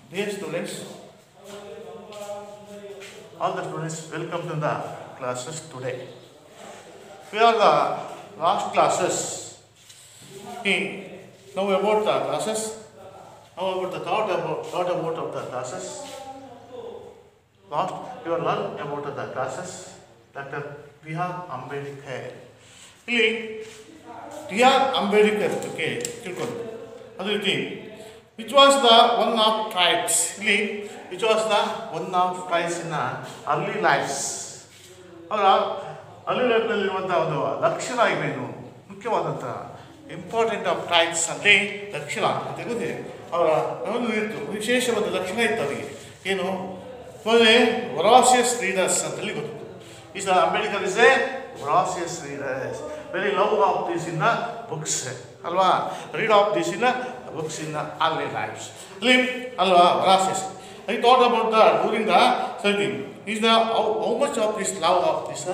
Dear students, all the students, welcome to the classes today. We are the last classes. In, now about the classes, now about the thought about, thought about of the classes. Last, you are learn about the classes. Dr. B R Ambedkar ಇಲ್ಲಿ ಟಿ ಆರ್ ಅಂಬೇಡ್ಕರ್ ಬಗ್ಗೆ ತಿಳ್ಕೊಂಡು ಅದೇ ರೀತಿ which was the one of tribes ಇಲ್ಲಿ which was the one of tribes in early lifes ಅವರ early ಲೈಫ್ನಲ್ಲಿರುವಂಥ ಒಂದು ಲಕ್ಷಣ ಇವೇನು ಮುಖ್ಯವಾದಂಥ ಇಂಪಾರ್ಟೆಂಟ್ ಆಫ್ ಟ್ರೈಬ್ಸ್ ಅಂದರೆ ಲಕ್ಷಣ ಅಂತ ಗೊತ್ತಿದೆ ಅವರ ಒಂದು ಇತ್ತು ವಿಶೇಷವಾದ ಲಕ್ಷಣ ಇತ್ತು ಅವರಿಗೆ ಏನು ಮೊದಲೇ ವರಾಸಿಯಸ್ ರೀಡರ್ಸ್ ಅಂತೇಳಿ ಗೊತ್ತಿತ್ತು is Ambedkar is a voracious readers very love of this in books ಅಲ್ವಾ read of this in books in online lifes ಅಲ್ಲಿ ಅಲ್ವಾ voracious I thought about the during the sorting is the how much of this love of this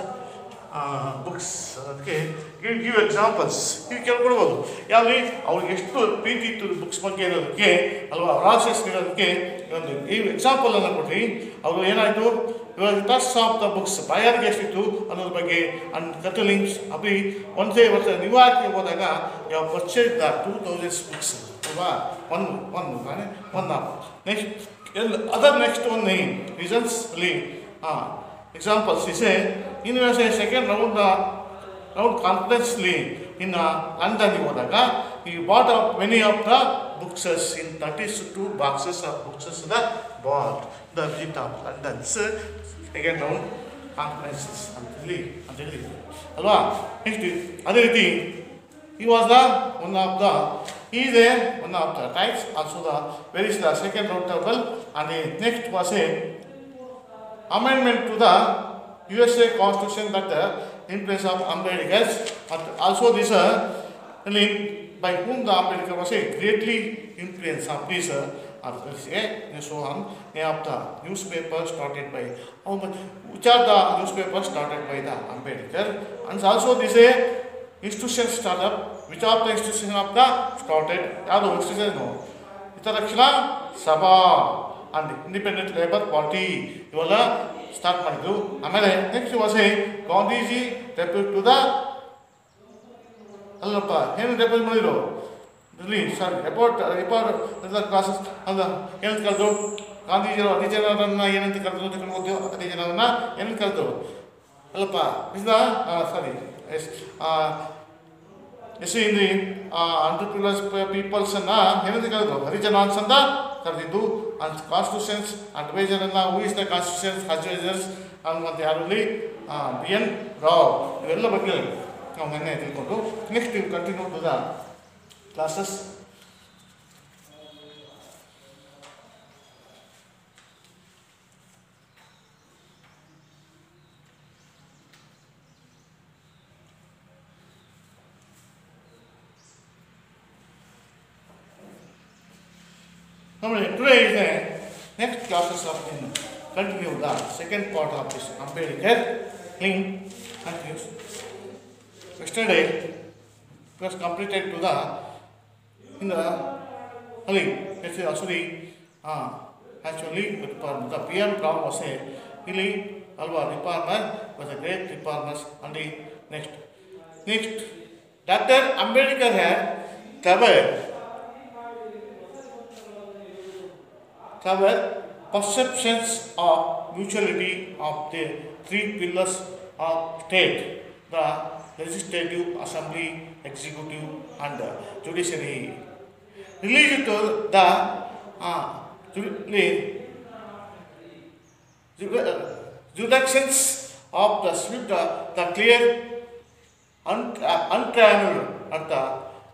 books ಅದಕ್ಕೆ give give examples ನೀವು ಕೇಳ್ಕೊಡ್ಬೋದು ಯಾವ್ದು ಅವ್ರಿಗೆ ಎಷ್ಟು ಪ್ರೀತಿ ಇತ್ತು ಬುಕ್ಸ್ ಬಗ್ಗೆ ಇರೋದಕ್ಕೆ ಅಲ್ವಾ ರಾಸಸ್ ಇರೋದಕ್ಕೆ ಒಂದು ಈ ಎಕ್ಸಾಂಪಲನ್ನು ಕೊಟ್ರಿ ಅವರು ಏನಾಯಿತು ಇವಾಗ ಟಸ್ಟ್ ಆಫ್ ದ ಬುಕ್ಸ್ ಬಾಯಾರಿಗೆ ಎಷ್ಟಿತ್ತು ಅನ್ನೋದ್ರ ಬಗ್ಗೆ ಅಂಡ್ ಕಟಲಿಂಗ್ಸ್ ಅಭಿ ಒಂದೇ ವರ್ಷ ನ್ಯೂಯಾರ್ಕ್ಗೆ ಹೋದಾಗ ಯಾವ purchase the two thousands books ಅಲ್ವಾ ಒನ್ ಒನ್ ತಾನೆ ಒನ್ ಆಫ್ ನೆಕ್ಸ್ಟ್ ಎಲ್ಲ other next one name reasons ಅಲ್ಲಿ ಹಾಂ examples is a in a second round round ಕಾನ್ಫರೆನ್ಸ್ಲಿ ಇನ್ ಲಂಡನ್ಗೆ ಹೋದಾಗ ಈ bought of many of the bookses in thirties two boxes of bookses the bought the visit of London's second round conferences ಅಂತೇಳಿ ಅಂತ ಹೇಳಿ ಅಲ್ವಾ ನೆಕ್ಸ್ಟ್ ಅದೇ ರೀತಿ he was the one of the he is a one of the types also the where is the second round table and the next was a amendment to the USA constitution that uh, in place of Ambedkar but also this uh, really by whom the Ambedkar was a greatly influence of this uh, or this, uh, and so on name of the newspaper started by how much which are the newspapers started by the Ambedkar and also this a institution startup which are the institution of the started ಯಾವುದು institution Hitarakshana Sabha and independent labour party ಇವೆಲ್ಲ start ಮಾಡಿದ್ರು ಆಮೇಲೆ next was a Gandhiji depute to the ಅಲ್ಲಪ್ಪ ಏನು depute ಮಾಡಿದ್ರು ಇಲ್ಲಿ sir report report classes ಅಲ್ಲ ಏನಂತ ಕರೆದ್ರು ಗಾಂಧೀಜಿಯವರು ಅತಿ ಜನರನ್ನ ಏನಂತ ಕರೆದ್ರು ಅಂತ ಕೇಳ್ಬೋದು ಅತಿ ಜನರನ್ನ ಏನಂತ ಕರೆದ್ರು ಅಲ್ಲಪ್ಪ is the sorry S S ಇಂದಿ ಅಂಟರ್ಪ್ರಿನರ್ಸ್ ಪೀಪಲ್ಸನ್ನು ಏನಂತ ಕರೆದ್ರು ಹರಿಜನಾನ್ಸ್ ಅಂತ ಕರೆದಿದ್ದು ಅಂಡ್ ಕಾನ್ಸ್ಟಿಟ್ಯೂಷನ್ಸ್ ಅಡ್ವೈಸರನ್ನು who is the constitutions advisers ಮತ್ತು ಯಾರಲ್ಲಿ ಬಿ ಎನ್ ರಾವ್ ಇವೆಲ್ಲ ಬಗ್ಗೆ ನಾವು ಮೊನ್ನೆ ತಿಳ್ಕೊಂಡು ನೆಕ್ಸ್ಟ್ ಇವು continue to the classes Normally, today is the next classes of in continue the second part of this Ambedkar link continues. Yesterday it was completed to the in the Ali, let's say actually uh, actually with the, the PM Brown was a really Alva reformer was a great reformer and the next next Dr. Ambedkar had covered cover perceptions of mutuality of the three pillars of state the legislative assembly executive and the judiciary related to the uh, ju- the ju- uh, jurisdictions of the swift uh, the clear un- uh, untriangled at the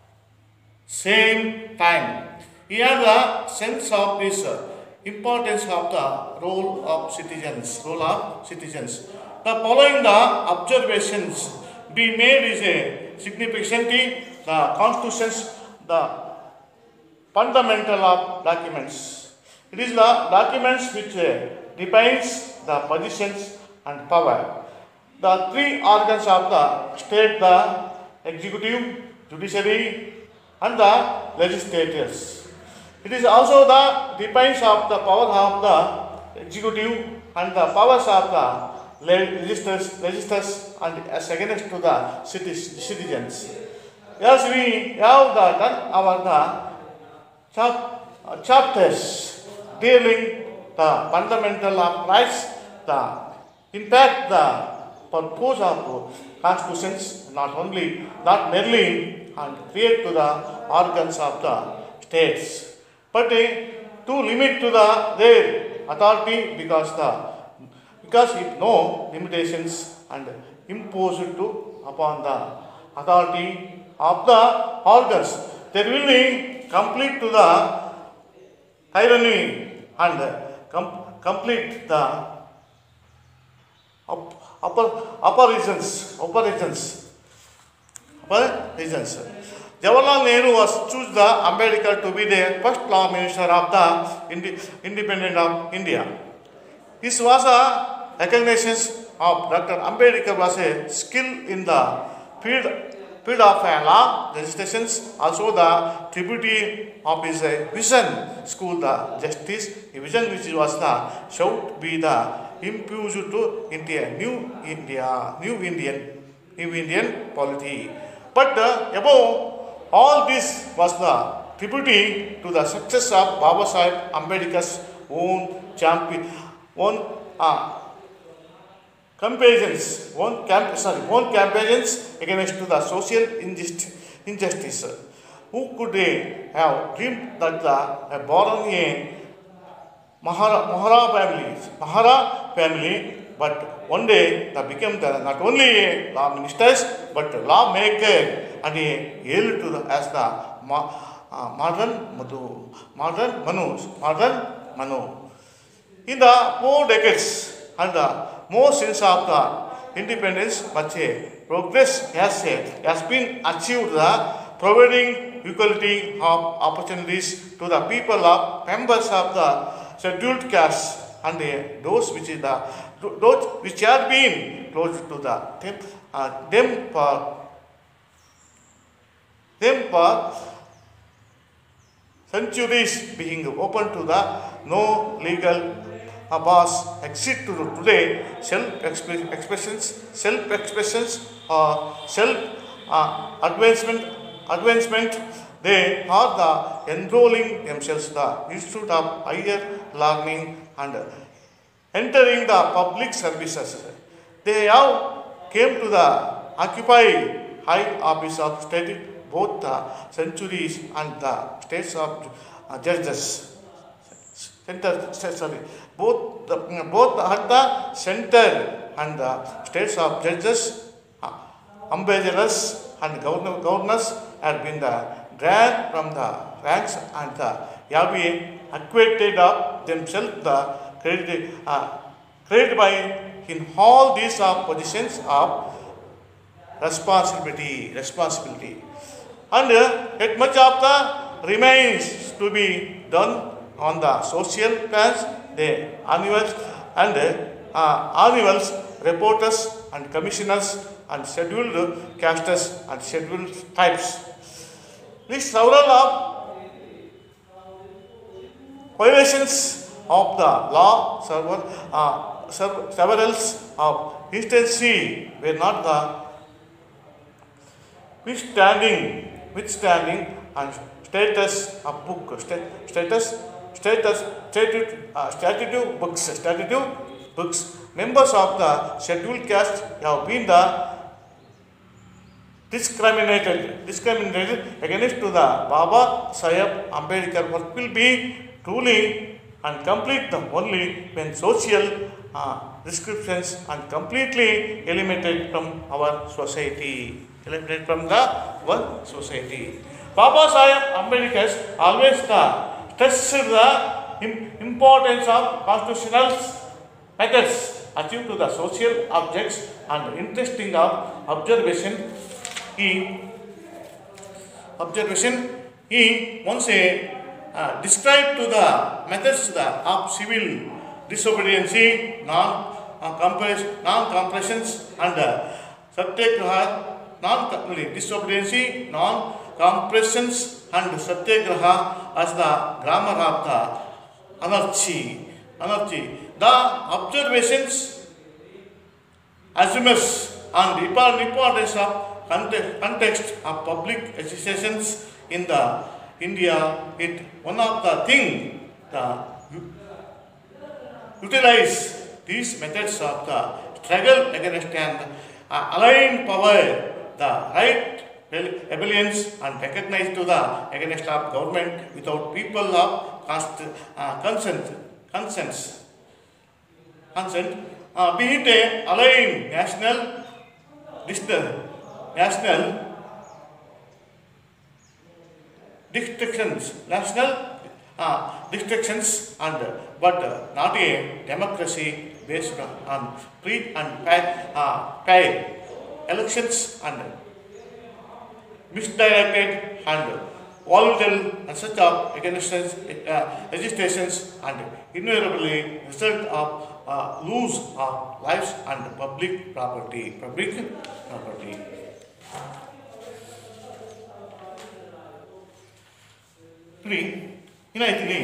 same time here the sense of this uh, importance of the role of citizens role of citizens the following the observations be made is a significantly the constitutions the fundamental of documents it is the documents which uh, defines the positions and power the three organs of the state the executive judiciary and the legislators It is also the depends of the power of the executive and the powers of the le- legislators, legislators and as against to the citis- citizens. Yes, we have the, done our the chap- uh, chapters dealing the fundamental of rights, the in fact the purpose of constitutions not only not merely and create to the organs of the states, but uh, to limit to the their authority because the because it no limitations and imposed to upon the authority of the organs. There will be complete to the tyranny and com- complete the up- upper upper regions, upper regions, upper regions. Jawaharlal Nehru was choose the Ambedkar to be the first law minister of the Indi- independent of India. This was a recognition of Dr. Ambedkar was a skill in the field, field of uh, law legislations, also the tributary of his uh, vision, school the justice, a vision which was the should be the infused to India, new India, new Indian, new Indian polity. But uh, above all this was the tributary to the success of Baba Sahib Ambedkar's own champion, own uh, campaigns, own camp, sorry, own campaigns against to the social injustice. injustice. Who could they have dreamed that the uh, born a Mahara, Mahara family, Mahara family, but one day they became the, not only a law ministers, but a lawmaker and a hailed to the, as the ma, uh, modern Madhu, modern Manu, modern Manu. In the four decades and the more since of the independence, much a progress has, has been achieved the providing equality of opportunities to the people of members of the scheduled castes and uh, those which is the those which have been close to the them, uh, them for them for centuries being open to the no legal bars exit to today self expressions self expressions or self uh, advancement advancement they are the enrolling themselves the institute of higher learning and entering the public services they have came to the occupy high office of state both the centuries and the states of uh, judges center sorry both the, both at the center and the states of judges uh, ambassadors and governor, governors have been the dragged from the ranks and the have been acquitted of themselves the credit, uh, credit by in all these uh, positions of responsibility responsibility and uh, yet much of the remains to be done on the social plans the annuals and uh, annuals reporters and commissioners and scheduled castes and scheduled tribes these several of violations of the law several uh, sev- several of instances were not the withstanding, withstanding and status of book, sta- status, status, statute, uh, statute books, statute books. Members of the scheduled caste have been the discriminated, discriminated against to the Baba Sahib Ambedkar work will be truly and complete the only when social uh, descriptions and completely eliminated from our society eliminated from the one society. Baba Sahib Ambedkar always the stressed the im- importance of constitutional methods achieved to the social objects and interesting of observation. He observation he once a uh, described to the methods the, of civil disobedience, non uh, compress, non compressions and uh, subject to have non disobedience, non compressions and Satyagraha as the grammar of the anarchy. anarchy. The observations assumes on the impor- importance of context, context of public associations in the India. It one of the thing the u- utilize these methods of the struggle against an uh, aligned power, the right rebel- rebellions and recognize to the against of government without people of const, uh, consent, consents consent, uh, be it a aligned national, distant, national distractions, national uh, distractions, and but uh, not a democracy based on free and fair, uh, fair elections and misdirected and volatile and such of against uh, registrations and invariably result of uh, lose of lives and public property. Public property. ಇಲ್ಲಿ ಏನಾಯ್ತು ಇಲ್ಲಿ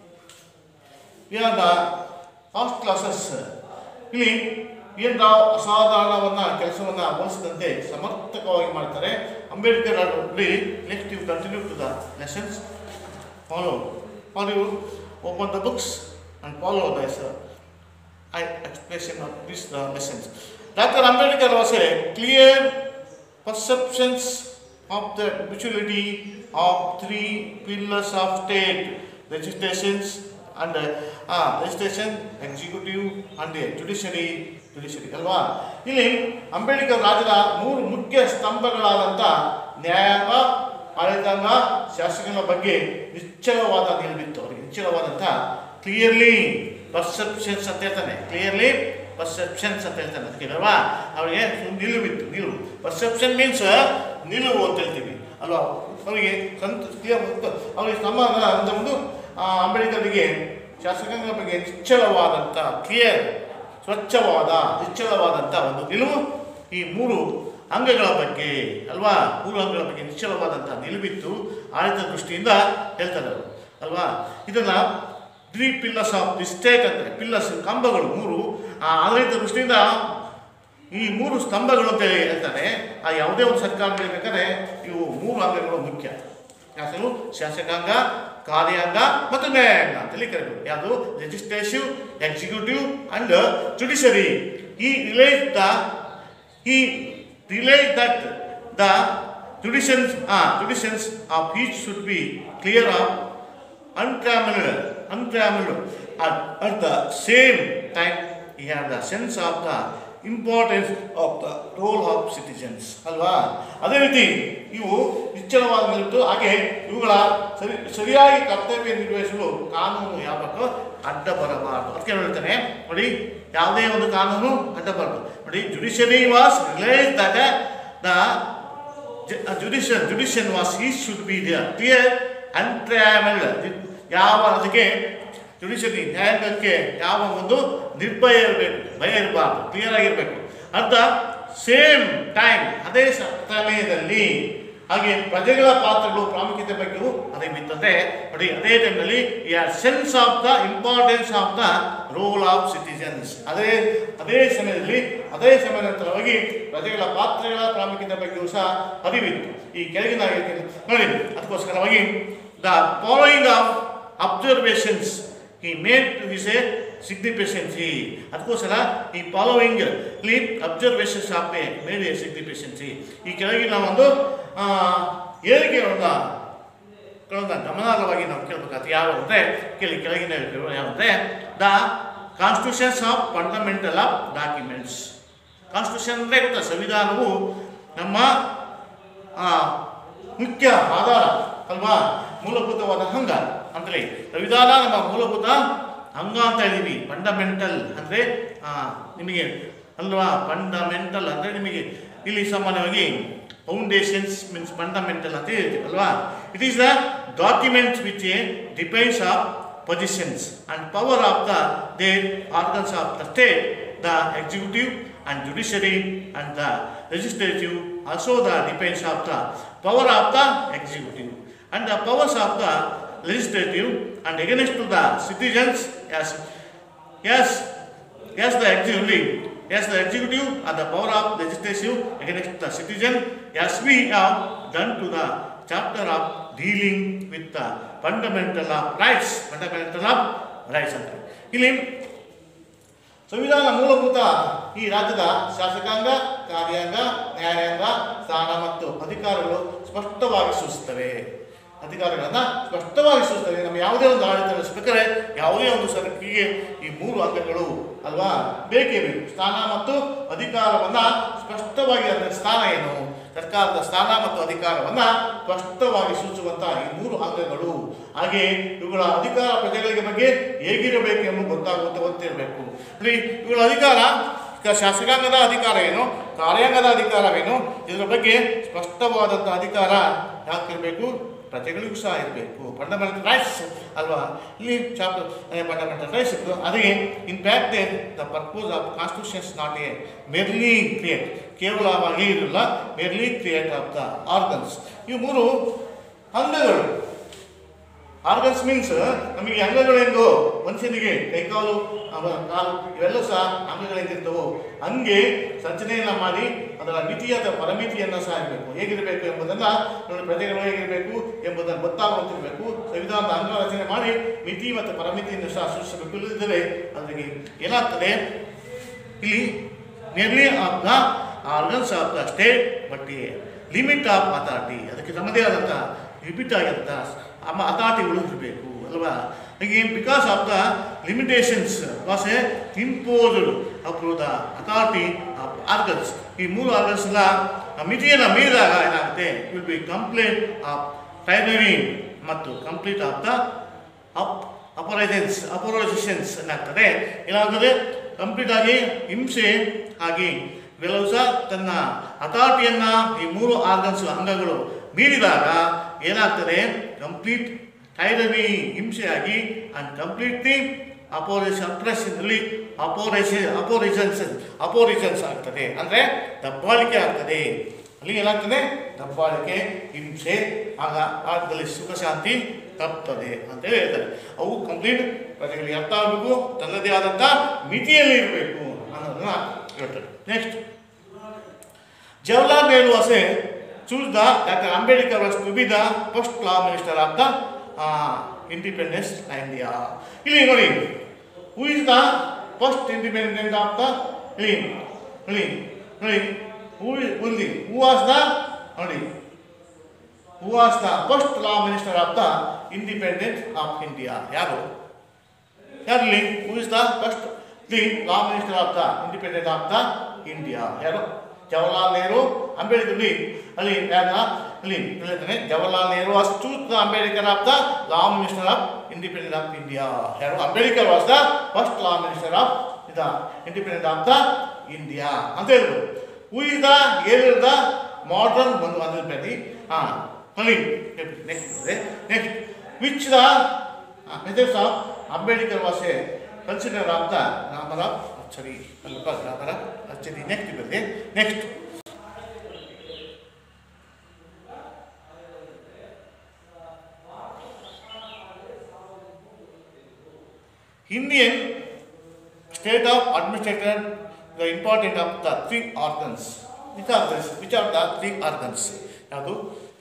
ಏನಂದ last classes ಇಲ್ಲಿ ಏನು ನಾವು ಅಸಾಧಾರಣವನ್ನ ಕೆಲಸವನ್ನ ವಹಿಸಿದಂತೆ ಸಮರ್ಥಕವಾಗಿ ಮಾಡ್ತಾರೆ ಅಂಬೇಡ್ಕರ್ ಅವರು next you continue to the lessons follow or you open the books and follow thus I expression of these uh, lessons. Dr. Ambedkar was a clear perceptions of the mutuality of three pillars of state legislations and uh, uh, legislation, executive and the judiciary judiciary ಅಲ್ವಾ ಇಲ್ಲಿ ಅಂಬೇಡ್ಕರ್ ರಾಜರ ಮೂರು ಮುಖ್ಯ ಸ್ತಂಭಗಳಾದಂಥ ನ್ಯಾಯಾಂಗ ಆಡಳಿತಾಂಗ ಶಾಸಕನ ಬಗ್ಗೆ ನಿಶ್ಚಲವಾದ ನಿಲುವಿತ್ತು ಅವರಿಗೆ ನಿಶ್ಚಲವಾದಂಥ clearly perceptions ಅಂತ ಹೇಳ್ತಾನೆ ಕ್ಲಿಯರ್ಲಿ ಪರ್ಸೆಪ್ಷನ್ಸ್ ಅಂತ ಹೇಳ್ತಾನೆ ಅದಕ್ಕೆ ಅಲ್ವಾ ಅವರಿಗೆ ನಿಲುವಿತ್ತು ನಿಲುವು ಪರ್ಸೆಪ್ಷನ್ ಮೀನ್ಸ್ ನಿಲುವು ಅಂತ ಹೇಳ್ತೀವಿ ಅಲ್ವಾ ಅವರಿಗೆ ಸಂತ ಕ್ಲಿಯರ್ ಅವರಿಗೆ ನಮ್ಮ ಅಂತ ಒಂದು ಆ, ಅಂಬೇಡ್ಕರ್ಗೆ ಶಾಸಕಾಂಗ ಬಗ್ಗೆ ನಿಶ್ಚಲವಾದಂಥ ಕ್ಲಿಯರ್ ಸ್ವಚ್ಛವಾದ ನಿಶ್ಚಲವಾದಂಥ ಒಂದು ನಿಲುವು ಈ ಮೂರು ಅಂಗಗಳ ಬಗ್ಗೆ ಅಲ್ವಾ ಮೂರು ಅಂಗಗಳ ಬಗ್ಗೆ ನಿಶ್ಚಲವಾದಂಥ ನಿಲುವಿತ್ತು ಆಡಳಿತ ದೃಷ್ಟಿಯಿಂದ ಹೇಳ್ತಾರೆ ಅವರು ಅಲ್ವಾ ಇದನ್ನ three pillars of the state ಅಂತಾರೆ ಪಿಲ್ಲರ್ಸ್ ಕಂಬಗಳು ಮೂರು ಆ ಆಡಳಿತ ದೃಷ್ಟಿಯಿಂದ ಈ ಮೂರು ಸ್ತಂಭಗಳು ಅಂತ ಹೇಳಿ ಹೇಳ್ತಾರೆ ಆ ಯಾವುದೇ ಒಂದು ಸರ್ಕಾರ ಬೇಕಾದ್ರೆ ಇವು ಮೂರು ಅಂಗಗಳು ಮುಖ್ಯ ಯಾವುದು ಶಾಸಕಾಂಗ ಕಾರ್ಯಾಂಗ ಮತ್ತು ನ್ಯಾಯಾಂಗ ಅಂತೇಳಿ ಕರೀಬೋದು ಯಾವುದು ಲೆಜಿಸ್ಲೇಟಿವ್ ಎಕ್ಸಿಕ್ಯೂಟಿವ್ ಅಂಡ್ ಜುಡಿಷರಿ ಈ ರಿಲೇಟ್ ದ ಈ ರಿಲೇಟ್ ದಟ್ ದ ಜುಡಿಷನ್ಸ್ ಆ judicians of each should be clear of untrammeled, untrammeled. At, at the same time, he had the sense of the importance of the role of citizens. ಅಲ್ವಾ ಅದೇ ರೀತಿ ಇವು ನಿಶ್ಚಲವಾದ ನಿಂತು ಹಾಗೆ ಇವುಗಳ ಸರಿ ಸರಿಯಾಗಿ ಕರ್ತವ್ಯ ನಿರ್ವಹಿಸಲು ಕಾನೂನು ಯಾವತ್ತೂ ಅಡ್ಡ ಬರಬಾರದು ಅದಕ್ಕೆ ಹೇಳ್ತಾನೆ ನೋಡಿ ಯಾವುದೇ ಒಂದು ಕಾನೂನು ಅಡ್ಡ ಬರಬಾರದು ನೋಡಿ judiciary was realise that the judician judician was ಈ should be the clear untravelled ಯಾವ ಅದಕ್ಕೆ ಜುಡಿಷರಿ ನ್ಯಾಯಾಂಗಕ್ಕೆ ಯಾವ ಒಂದು ನಿರ್ಭಯ ಇರಬೇಕು ಭಯ ಇರಬಾರ್ದು ಕ್ಲಿಯರ್ ಆಗಿರಬೇಕು ಅರ್ಥ ಸೇಮ್ ಟೈಮ್ ಅದೇ ಸ- ಸಮಯದಲ್ಲಿ ಹಾಗೆ ಪ್ರಜೆಗಳ ಪಾತ್ರಗಳು ಪ್ರಾಮುಖ್ಯತೆ ಬಗ್ಗೆಯೂ ಅದೇ ಬಿತ್ತಂತೆ ನೋಡಿ ಅದೇ ಟೈಮ್ನಲ್ಲಿ sense of the importance of the role of citizens ಅದೇ ಅದೇ ಸಮಯದಲ್ಲಿ ಅದೇ ಸಮಯ ನಂತರವಾಗಿ ಪ್ರಜೆಗಳ ಪಾತ್ರಗಳ ಪ್ರಾಮುಖ್ಯತೆ ಬಗ್ಗೆಯೂ ಸಹ ಅರಿವಿತ್ತು ಈ ಕೆಳಗಿನ ನೋಡಿ ಅದಕ್ಕೋಸ್ಕರವಾಗಿ ದ ಫಾಲೋಯಿಂಗ್ ಆಫ್ ಅಬ್ಸರ್ವೇಷನ್ಸ್ ಈ made to his a significance ಅದಕ್ಕೋಸ್ಕರ ಈ ಫಾಲೋಯಿಂಗ್ ಇಲ್ಲಿ observations of a made a significance ಈ ಕೆಳಗಿನ ಒಂದು ಆ, ಹೇಳಿಕೆಗಳನ್ನ ಗಳನ್ನ ಗಮನಾರ್ಹವಾಗಿ ನಾವು ಕೇಳಬೇಕಾಗುತ್ತೆ ಯಾವ ಅಂದರೆ ಕೆಳಗೆ ಕೆಳಗಿನ ಹೇಳಿಕೆಗಳು ಯಾವಂದರೆ the constitutions of fundamental of documents constitution ಅಂದರೆ ಗೊತ್ತಾ ಸಂವಿಧಾನವು ನಮ್ಮ ಆ, ಮುಖ್ಯ ಆಧಾರ ಅಲ್ವಾ ಮೂಲಭೂತವಾದ ಅಂಗ ಅಂತೇಳಿ ಸಂವಿಧಾನ ನಮ್ಮ ಮೂಲಭೂತ ಅಂಗ ಅಂತ ಇದೀವಿ ಫಂಡಮೆಂಟಲ್ ಅಂದರೆ ನಿಮಗೆ ಅಲ್ವಾ ಫಂಡಮೆಂಟಲ್ ಅಂದರೆ ನಿಮಗೆ ಇಲ್ಲಿ ಸಾಮಾನ್ಯವಾಗಿ ಫೌಂಡೇಶನ್ಸ್ ಮೀನ್ಸ್ ಫಂಡಮೆಂಟಲ್ ಅಂತ ಹೇಳ್ತೀವಿ ಅಲ್ವಾ it is the documents which depends of positions and power of the they organs of the state the executive and judiciary and the legislative also the depends of the power of the executive and the powers of the legislative and against to the citizens as as as the executive as the executive and the power of legislative against the citizen as we have done to the chapter of dealing with the fundamental of rights fundamental of rights ಅಂತ ಇಲ್ಲಿ ಸಂವಿಧಾನ ಮೂಲಭೂತ ಈ ರಾಜ್ಯದ ಶಾಸಕಾಂಗ ಕಾರ್ಯಾಂಗ ನ್ಯಾಯಾಂಗ ಸ್ಥಾನ ಮತ್ತು ಅಧಿಕಾರಗಳು ಸ್ಪಷ್ಟವಾಗಿ ಸೂಚಿಸುತ್ತವೆ ಅಧಿಕಾರಗಳನ್ನ ಸ್ಪಷ್ಟವಾಗಿ ಸೂಚಿಸ್ತವೆ ನಮ್ಮ ಯಾವುದೇ ಒಂದು ಆಡಳಿತ ನಡೆಸಬೇಕಾದ್ರೆ ಯಾವುದೇ ಒಂದು ಸರ್ಕಿಗೆ ಈ ಮೂರು ಅಂಗಗಳು ಅಲ್ವಾ ಬೇಕೇ ಬೇಕು ಸ್ಥಾನ ಮತ್ತು ಅಧಿಕಾರವನ್ನ ಸ್ಪಷ್ಟವಾಗಿ ಅದರ ಸ್ಥಾನ ಏನು ಸರ್ಕಾರದ ಸ್ಥಾನ ಮತ್ತು ಅಧಿಕಾರವನ್ನ ಸ್ಪಷ್ಟವಾಗಿ ಸೂಚಿಸುವಂತಹ ಈ ಮೂರು ಅಂಗಗಳು ಹಾಗೆ ಇವುಗಳ ಅಧಿಕಾರ ಪ್ರಜೆಗಳಿಗೆ ಬಗ್ಗೆ ಹೇಗಿರಬೇಕು ಎಂಬುದು ಗೊತ್ತಾಗುವಂತ ಗೊತ್ತಿರಬೇಕು ಇಲ್ಲಿ ಇವುಗಳ ಅಧಿಕಾರ ಈಗ ಶಾಸಕಾಂಗದ ಅಧಿಕಾರ ಏನು ಕಾರ್ಯಾಂಗದ ಅಧಿಕಾರವೇನು ಇದರ ಬಗ್ಗೆ ಸ್ಪಷ್ಟವಾದಂಥ ಅಧಿಕಾರ ಯಾಕಿರಬೇಕು ಪ್ರಜೆಗಳಿಗೂ ಸಹ ಇರಬೇಕು ಫಂಡಮೆಂಟಲ್ ರೈಟ್ಸ್ ಅಲ್ವಾ ಇಲ್ಲಿ ಚಾಪ್ಟರ್ ಫಂಡಮೆಂಟಲ್ ರೈಟ್ಸ್ ಇತ್ತು ಅದಕ್ಕೆ in fact the purpose of constitutions not a merely create ಕೇವಲವಾಗಿ ಇರಲ್ಲ merely create of the organs ಇವು ಮೂರು ಅಂಗಗಳು ಆರ್ಗನ್ಸ್ ಮೀನ್ಸ್ ನಮಗೆ ಅಂಗಗಳೆಂದು ಮನುಷ್ಯನಿಗೆ ಕೈಕಾಲು ಅವ ಕಾಲು ಇವೆಲ್ಲ ಸಹ ಅಂಗಗಳೆಂದಿರ್ತವು ಹಂಗೆ ಸಂಚನೆಯನ್ನ ಮಾಡಿ ಅದರ ಮಿತಿ ಅಥವಾ ಪರಮಿತಿಯನ್ನು ಸಹ ಇರಬೇಕು ಹೇಗಿರಬೇಕು ಎಂಬುದನ್ನು ನೋಡಿ ಪ್ರಜೆಗಳು ಹೇಗಿರಬೇಕು ಎಂಬುದನ್ನು ಗೊತ್ತಾಗುವಂತಿರಬೇಕು ಸಂವಿಧಾನದ ಅಂಗ ರಚನೆ ಮಾಡಿ ಮಿತಿ ಮತ್ತು ಪರಮಿತಿಯನ್ನು ಸಹ ಸೂಚಿಸಬೇಕು ಇಲ್ಲದಿದ್ದರೆ ಅದರಿಗೆ ಏನಾಗ್ತದೆ ಇಲ್ಲಿ merely of the organs of the state but limit of authority ಅದಕ್ಕೆ ತಮ್ಮದೇ ಆದಂಥ ಲಿಮಿಟ್ ಆಗಿರುತ್ತ ಅಮ್ಮ ಅಥಾರಿಟಿಗಳು ಇರಬೇಕು ಅಲ್ವಾ ಹೀಗೆ because of the limitations was a imposed up the authority of organs ಈ ಮೂರು ಆರ್ಗನ್ಸ್ ಎಲ್ಲ ಆ ಮಿತಿಯನ್ನು ಮೀರಿದಾಗ ಏನಾಗುತ್ತೆ ವಿಲ್ ಬಿ ಕಂಪ್ಲೇಂಟ್ ಆಫ್ ಟೈನರಿ ಮತ್ತು ಕಂಪ್ಲೀಟ್ ಆಫ್ ದ ಅಪ್ ಅಪರೈಸೆನ್ಸ್ ಅಪರೈಸೇಷನ್ಸ್ ಏನಾಗ್ತದೆ ಏನಾಗ್ತದೆ ಕಂಪ್ಲೀಟ್ ಆಗಿ ಹಿಂಸೆ ಆಗಿ ಕೆಲವು ಸಹ ತನ್ನ ಅಥಾರಿಟಿಯನ್ನ ಈ ಮೂರು ಆರ್ಗನ್ಸ್ ಅಂಗಗಳು ಮೀರಿದಾಗ ಏನಾಗ್ತದೆ ಕಂಪ್ಲೀಟ್ ಟೈರನಿ ಹಿಂಸೆಯಾಗಿ ಅಂಡ್ ಕಂಪ್ಲೀಟ್ಲಿ ಅಪೋಸಿಷನ್ ಅಪ್ರೆಷನ್ಲಿ ಅಪೋರೇಷನ್ ಅಪೋರಿಷನ್ಸ್ ಅಪೋರಿಷನ್ಸ್ ಆಗ್ತದೆ ಅಂದರೆ ದಬ್ಬಾಳಿಕೆ ಆಗ್ತದೆ ಅಲ್ಲಿ ಏನಾಗ್ತದೆ ದಬ್ಬಾಳಿಕೆ ಹಿಂಸೆ ಆಗ ಆಗದಲ್ಲಿ ಸುಖ ಶಾಂತಿ ತಪ್ತದೆ ಅಂತೇಳಿ ಹೇಳ್ತಾರೆ ಅವು ಕಂಪ್ಲೀಟ್ ಪ್ರಜೆಗಳಿಗೆ ಅರ್ಥ ಆಗಬೇಕು ತನ್ನದೇ ಆದಂಥ ಮಿತಿಯಲ್ಲಿ ಇರಬೇಕು ಅನ್ನೋದನ್ನ ಹೇಳ್ತಾರೆ next Jawaharlal Nehru was a choose the doctor Ambedkar was to be the first law minister of the independence India ಇಲ್ಲಿ ನೋಡಿ who is the first independent of the ಇಲ್ಲಿ ನೋಡಿ ನೋಡಿ ಹೂ ಇಲ್ಲಿ ಹೂ ವಾಸ್ ದ ನೋಡಿ who was the first law minister of the independent of India ಯಾರು ಯಾರಲ್ಲಿ who is the first the law minister of the independent of the India ಯಾರು ಜವಾಹರ್ಲಾಲ್ ನೆಹರು ಅಂಬೇಡ್ಕರ್ ಅಲ್ಲಿ ಅಲ್ಲಿ ಯಾರ ಅಲ್ಲಿ ಹೇಳ್ತಾನೆ Jawaharlal Nehru was to the Ambedkar of the law minister of independent of India ಯಾರು Ambedkar was the first law minister of the independent of the India ಅಂತ ಹೇಳ್ಬೋದು who is the heir the modern ಒಂದು ಅಂದ್ರಲ್ಲಿ ಹಾಂ ಅಲ್ಲಿ next next which the methods of Ambedkar was a consider of the grammar of ಅಚ್ಚರಿ ಅಲ್ಪ grammar of ಅಚ್ಚರಿ next ಬರುತ್ತೆ next Indian state of administration the important of the three organs. Which are this? Which are the three organs? ಯಾವುದು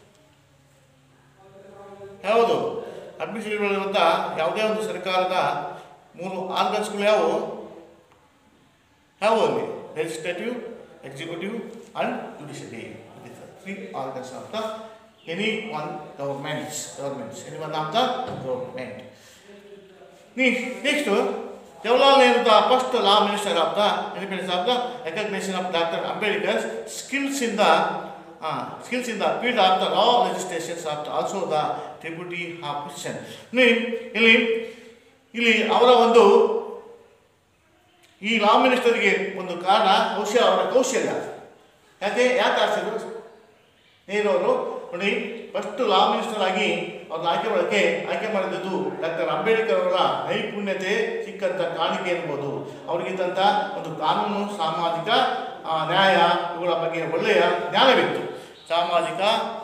ಯಾವುದು administrative ಇರುವಂಥ ಯಾವುದೇ ಒಂದು ಸರ್ಕಾರದ ಮೂರು ಆರ್ಗನ್ಸ್ಗಳು ಯಾವುವು ಯಾವುವು ಅಲ್ಲಿ legislative executive and judiciary three organs of the any one governments governments any one of the government next Jawaharlal Nehru the first law minister of the independence of the recognition of doctor Ambedkar skills in the skills in the field of the law legislations of also the deputy officer ಇಲ್ಲಿ ಇಲ್ಲಿ ಅವರ ಒಂದು ಈ ಲಾ ಮಿನಿಸ್ಟರ್ಗೆ ಒಂದು ಕಾರಣ ಕೌಶಲ್ಯ ಅವರ ಕೌಶಲ್ಯ ಯಾಕೆ ಯಾಕೆ ಆರಿಸಿದ್ರು ನೆಹರು ಅವರು ನೋಡಿ ಫಸ್ಟ್ ಲಾ ಮಿನಿಸ್ಟರ್ ಆಗಿ ಅವ್ರನ್ನ ಆಯ್ಕೆ ಮಾಡೋಕ್ಕೆ ಆಯ್ಕೆ ಮಾಡಿದ್ದು ಡಾಕ್ಟರ್ ಅಂಬೇಡ್ಕರ್ ಅವರ ನೈಪುಣ್ಯತೆ ಸಿಕ್ಕಂಥ ಕಾಣಿಕೆ ಎನ್ಬೋದು ಅವರಿಗಿದ್ದಂಥ ಒಂದು ಕಾನೂನು ಸಾಮಾಜಿಕ ಆ, ನ್ಯಾಯ ಇವುಗಳ ಬಗ್ಗೆ ಒಳ್ಳೆಯ ಜ್ಞಾನವಿತ್ತು ಸಾಮಾಜಿಕ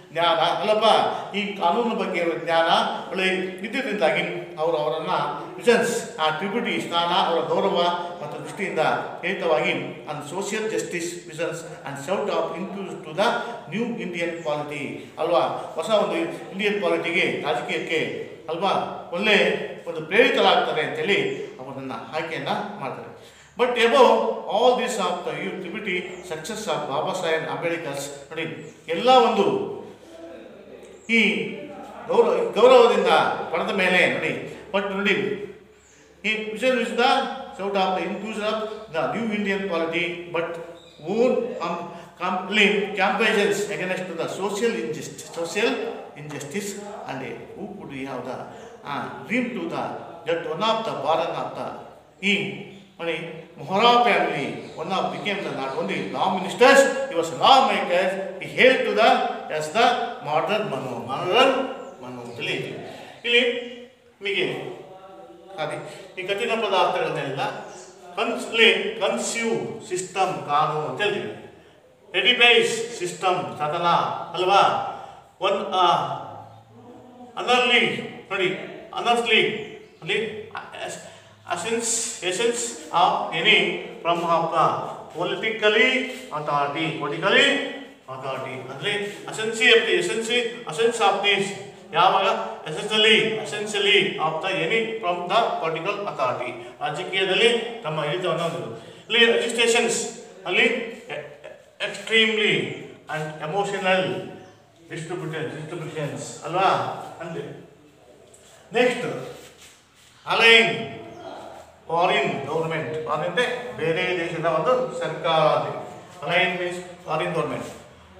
ಜ್ಞಾನ ಅಲ್ಲಪ್ಪ ಈ ಕಾನೂನು ಬಗ್ಗೆ ಇರೋ ಜ್ಞಾನ ಒಳ್ಳೆ ಇದ್ದಿದ್ದರಿಂದಾಗಿ ಅವರು ಅವರನ್ನು ವಿಷನ್ಸ್ ಆ ಟ್ರಿಬ್ಯೂಟಿ ಸ್ಥಾನ ಅವರ ಗೌರವ ಮತ್ತು ದೃಷ್ಟಿಯಿಂದ ಹೇಳಿತವಾಗಿ and social justice visions and shout of includes to the new Indian polity ಅಲ್ವಾ ಹೊಸ ಒಂದು ಇಂಡಿಯನ್ ಪಾಲಿಟಿಗೆ ರಾಜಕೀಯಕ್ಕೆ ಅಲ್ವಾ ಒಳ್ಳೆ ಒಂದು ಪ್ರೇರಿತರಾಗ್ತಾರೆ ಅಂತೇಳಿ ಅವರನ್ನು ಆಯ್ಕೆಯನ್ನು ಮಾಡ್ತಾರೆ but above all this of the you tribute success of Baba Saheb Ambedkar's ನೋಡಿ ಎಲ್ಲ ಒಂದು ಈ ಗೌರವ ಗೌರವದಿಂದ ಪಡೆದ ಮೇಲೆ ನೋಡಿ ಬಟ್ ನೋಡಿ ಈ vision is the sought of the inclusion of the new Indian polity but own complain compassions against the social injustice social injustice and who could have the uh, dream to the that one of the Baran of the he money Mohara family one of became the not only law ministers he was lawmakers he hailed to the as the modern Manu modern Manu ಅಂತೇಳಿ ಇದೆ. ಇಲ್ಲಿ ನಿಮಗೆ ಹಾಗೆ ಈ ಕಠಿಣ ಪದಾರ್ಥಗಳನ್ನೆಲ್ಲ ಕನ್ಸ್ಲಿ ಕನ್ಸ್ಯೂ system ಕಾನೂನು ಅಂತ ಹೇಳ್ತೀವಿ ಎಡಿಬೈಸ್ ಸಿಸ್ಟಮ್ ಸದನ ಅಲ್ವಾ ಒನ್ ಅನರ್ಲಿ ನೋಡಿ ಅನರ್ಲಿ ಅಲ್ಲಿ absence essence of any from of the politically authority politically authority ಅಂದರೆ ಅಸೆನ್ಸಿ ಆಫ್ ದಿ ಎಸೆನ್ಸಿ ಅಸೆನ್ಸ್ ಆಫ್ ದಿಸ್ ಯಾವಾಗ essentially essentially of the any from the political authority ರಾಜಕೀಯದಲ್ಲಿ ತಮ್ಮ ಹಿಡಿತವನ್ನು ಹೊಂದಿದ್ರು ಇಲ್ಲಿ ರಿಜಿಸ್ಟ್ರೇಷನ್ಸ್ ಅಲ್ಲಿ extremely and emotional distribution distributions ಅಲ್ವಾ ಅಂದರೆ next alien foreign government foreign ಅಂದರೆ ಬೇರೆ ದೇಶದ ಒಂದು ಸರ್ಕಾರ ಅಲೈನ್ ಮೀನ್ಸ್ ಫಾರಿನ್ ಗೌರ್ಮೆಂಟ್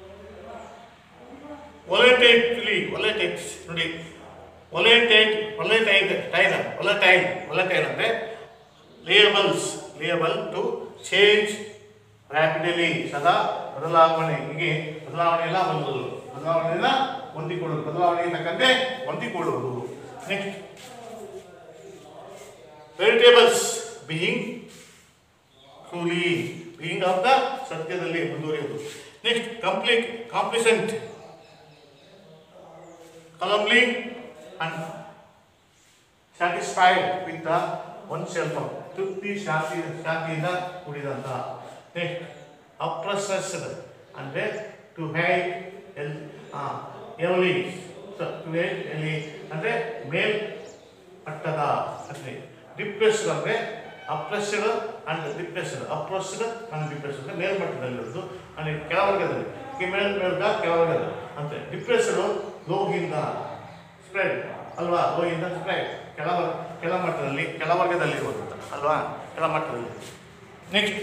ಒಲೆಟೇಟ್ಲಿ ಒಲೆಟೇಟ್ ನೋಡಿ ಒಲೆಟೇಟ್ ಒಲೆಟೈಡ್ ಟೈಲ್ ಒಲೆಟೈಲ್ ಒಲೆಟೈಲ್ ಅಂದರೆ labels label to change rapidly ಸದಾ ಬದಲಾವಣೆಗೆ ಬದಲಾವಣೆ ಎಲ್ಲ ಹೊಂದುವುದು ಬದಲಾವಣೆಯನ್ನ ಹೊಂದಿಕೊಳ್ಳುವುದು ಬದಲಾವಣೆಗೆ ತಕ್ಕಂತೆ ಹೊಂದಿಕೊಳ್ಳುವುದು next vegetables being truly being of the ಸತ್ಯದಲ್ಲಿ ಮುಂದುವರಿಯುವುದು next complete complacent calmly and satisfied with the one self ತೃಪ್ತಿ ಶಾಂತಿ ಶಾಂತಿಯಿಂದ ಕೂಡಿದಂಥ ನೆಕ್ಸ್ಟ್ ಅಪ್ರಸಸ್ಡ್ ಅಂದರೆ ಟು ಹೈಟ್ ಎಲ್ ಎವಲಿ ಟು ಹೈಟ್ ಎಲ್ಲಿ ಅಂದರೆ ಮೇಲ್ ಮಟ್ಟದ ಅಂದರೆ ಡಿಪ್ರೆಸ್ಡ್ ಅಂದರೆ oppressed and depressed oppressed and depressed ಅಂದರೆ ಮೇಲ್ಮಟ್ಟದಲ್ಲಿರೋದು ಅಂದರೆ ಕೆಳವರ್ಗದಲ್ಲಿ ಈ ಮೇಲ್ ಮೇಲ್ಗ ಕೆಳವರ್ಗದಲ್ಲಿ ಅಂತ ಡಿಪ್ರೆಸ್ಡ್ ಲೋಗಿಂದ ಸ್ಪ್ರೆಡ್ ಅಲ್ವಾ ಲೋಗಿಂದ ಸ್ಪ್ರೆಡ್ ಕೆಳವ ಕೆಳಮಟ್ಟದಲ್ಲಿ ಕೆಳವರ್ಗದಲ್ಲಿರುವುದು ಅಂತ ಅಲ್ವಾ ಕೆಳಮಟ್ಟದಲ್ಲಿ next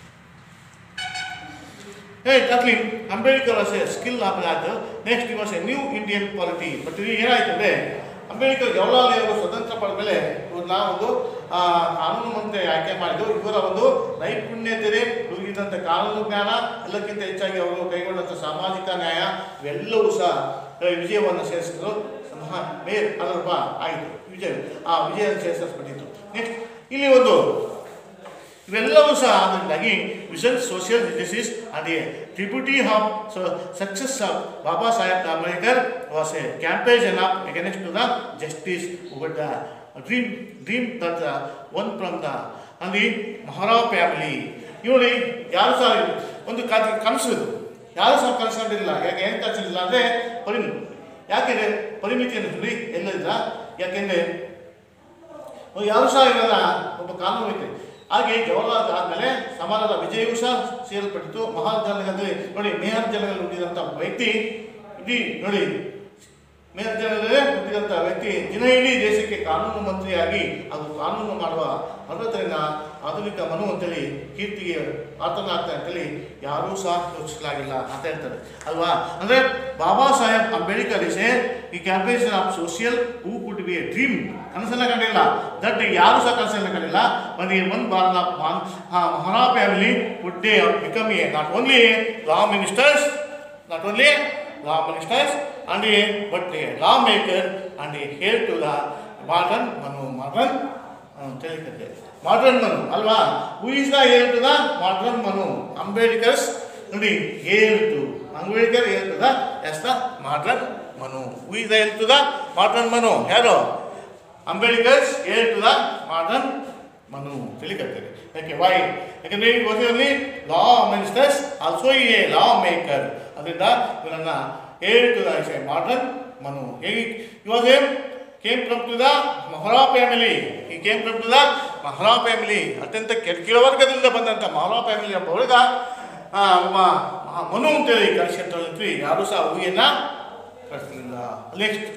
Hey, Kathleen, Ambedkar was a skill of that. Next, he was a new Indian polity. But ಇದು ಏನಾಯ್ತು ಅಂದರೆ ಅಂಬೇಡ್ಕರ್ ಜವಾಹರ್ಲಾಲ್ ನೆಹರು ಸ್ವತಂತ್ರ ಪಡೆದ ಮೇಲೆ ಇವ್ರನ್ನ ಒಂದು ಆ, ಕಾನೂನು ಮಂತ್ರಿ ಆಯ್ಕೆ ಮಾಡಿದ್ದು ಇವರ ಒಂದು ನೈಪುಣ್ಯತೆ ಇದ್ದಂಥ ಕಾನೂನು ಜ್ಞಾನ ಎಲ್ಲಕ್ಕಿಂತ ಹೆಚ್ಚಾಗಿ ಅವರು ಕೈಗೊಂಡಂಥ ಸಾಮಾಜಿಕ ನ್ಯಾಯ ಇವೆಲ್ಲವೂ ಸಹ ಆ, ವಿಜಯವನ್ನು ಸೇರಿಸಿದ್ರು ಮಹಾ ಮೇರ್ ಅದರಪ್ಪ ಆಯಿತು ವಿಜಯ ಆ ವಿಜಯ ಸೇರಿಸಲ್ಪಟ್ಟಿತ್ತು ನೆಕ್ಸ್ಟ್ ಇಲ್ಲಿ ಒಂದು ಇವೆಲ್ಲವೂ ಸಹ ಅದರಿಂದಾಗಿ vision social justice and a tribute of success of Baba Saheb Ambedkar was a compassion of against to the justice but the dream dream that the one from the ಅಂದಿ ಮಹಾರಾವ್ ಫ್ಯಾಮಿಲಿ ಇವಳಿ ಯಾರು ಸಹ ಒಂದು ಕ ಕನಸು ಇದು ಯಾರು ಸಹ ಕನಸ್ಕೊಂಡಿರಲಿಲ್ಲ ಯಾಕೆ ಏನು ಕನಸಿಲ್ಲ ಅಂದರೆ ಪರಿಮಿ ಯಾಕೆಂದರೆ ಪರಿಮಿತಿಯನ್ನು ನೋಡಿ ಎಲ್ಲದಿಲ್ಲ ಯಾಕೆಂದರೆ ಯಾರು ಸಹ ಇರಲ್ಲ ಒಬ್ಬ ಕಾನೂನು ಐತೆ ಹಾಗೆ ಜವಾಹರ್ಲಾಲ್ ಆದಮೇಲೆ ಸಮಾಜದ ವಿಜಯವೂ ಸಹ ಸೇರಲ್ಪಟ್ಟಿತು ಮಹಾನ್ ಜನಗದಲ್ಲಿ ನೋಡಿ ಮೇಹರ್ ಜನಗಲ್ಲಿ ಹುಟ್ಟಿದಂಥ ಒಬ್ಬ ವ್ಯಕ್ತಿ ಇಡೀ ನೋಡಿ ಮೇಹರ್ ಜನಗಲ್ಲೇ ಹುಟ್ಟಿದಂಥ ವ್ಯಕ್ತಿ ದಿನ ಇಡೀ ದೇಶಕ್ಕೆ ಕಾನೂನು ಮಂತ್ರಿಯಾಗಿ ಅದು ಕಾನೂನು ಮಾಡುವ ಅರ್ಹತೆಯನ್ನು ಆಧುನಿಕ ಮನು ಅಂತೇಳಿ ಕೀರ್ತಿಗೆ ಪಾತ್ರನಾಗ್ತಾರೆ ಅಂತೇಳಿ ಯಾರೂ ಸಹ ಯೋಚಿಸಲಾಗಿಲ್ಲ ಅಂತ ಹೇಳ್ತಾರೆ ಅಲ್ವಾ ಅಂದರೆ ಬಾಬಾ ಸಾಹೇಬ್ ಅಂಬೇಡ್ಕರ್ ಇಸ್ ಎ ಈ compassion of social who could be a dream ಕನಸನ್ನ ಕಂಡಿಲ್ಲ ದಟ್ ಯಾರು ಸಹ ಕನಸನ್ನ ಕಂಡಿಲ್ಲ ಒಂದು ಒಂದು bar Mahar family would they become a not only law ministers not only law ministers and a but a law maker and a heir to the modern Manu modern ತಿಳಿಕತ್ತೆ modern Manu ಅಲ್ವಾ who is the heir to the modern Manu Ambedkar's ನೋಡಿ hair to Ambedkar heir to the as the modern Manu who is the to the modern Manu ಯಾರು Ambedkar's heir to the modern Manu ತಿಳಿಕತ್ತೇವೆ ಯಾಕೆ why ಯಾಕಂದ್ರೆ ಈ ವರ್ಷದಲ್ಲಿ law ministers also a law maker ಅದರಿಂದ ಇವರನ್ನ heir to the modern Manu ಹೇಗೆ ಇವಾಗ came from to the Mahar family ಈ came from to the Mahar family ಅತ್ಯಂತ ಕೆಳ ಕೆಳವರ್ಗದಿಂದ ಬಂದಂಥ ಮಹರಾ ಫ್ಯಾಮಿಲಿ ಎಂಬ ಹುಡುಗ ಆ, ಒಬ್ಬ ಮಹಾ- ಮನು ಅಂತೇಳಿ ಕಳಿಸಿರ್ತೀವಿ ಯಾರು ಸಹ ಹುಡುಗಿಯನ್ನ ಕಳಿಸಲಿಲ್ಲ next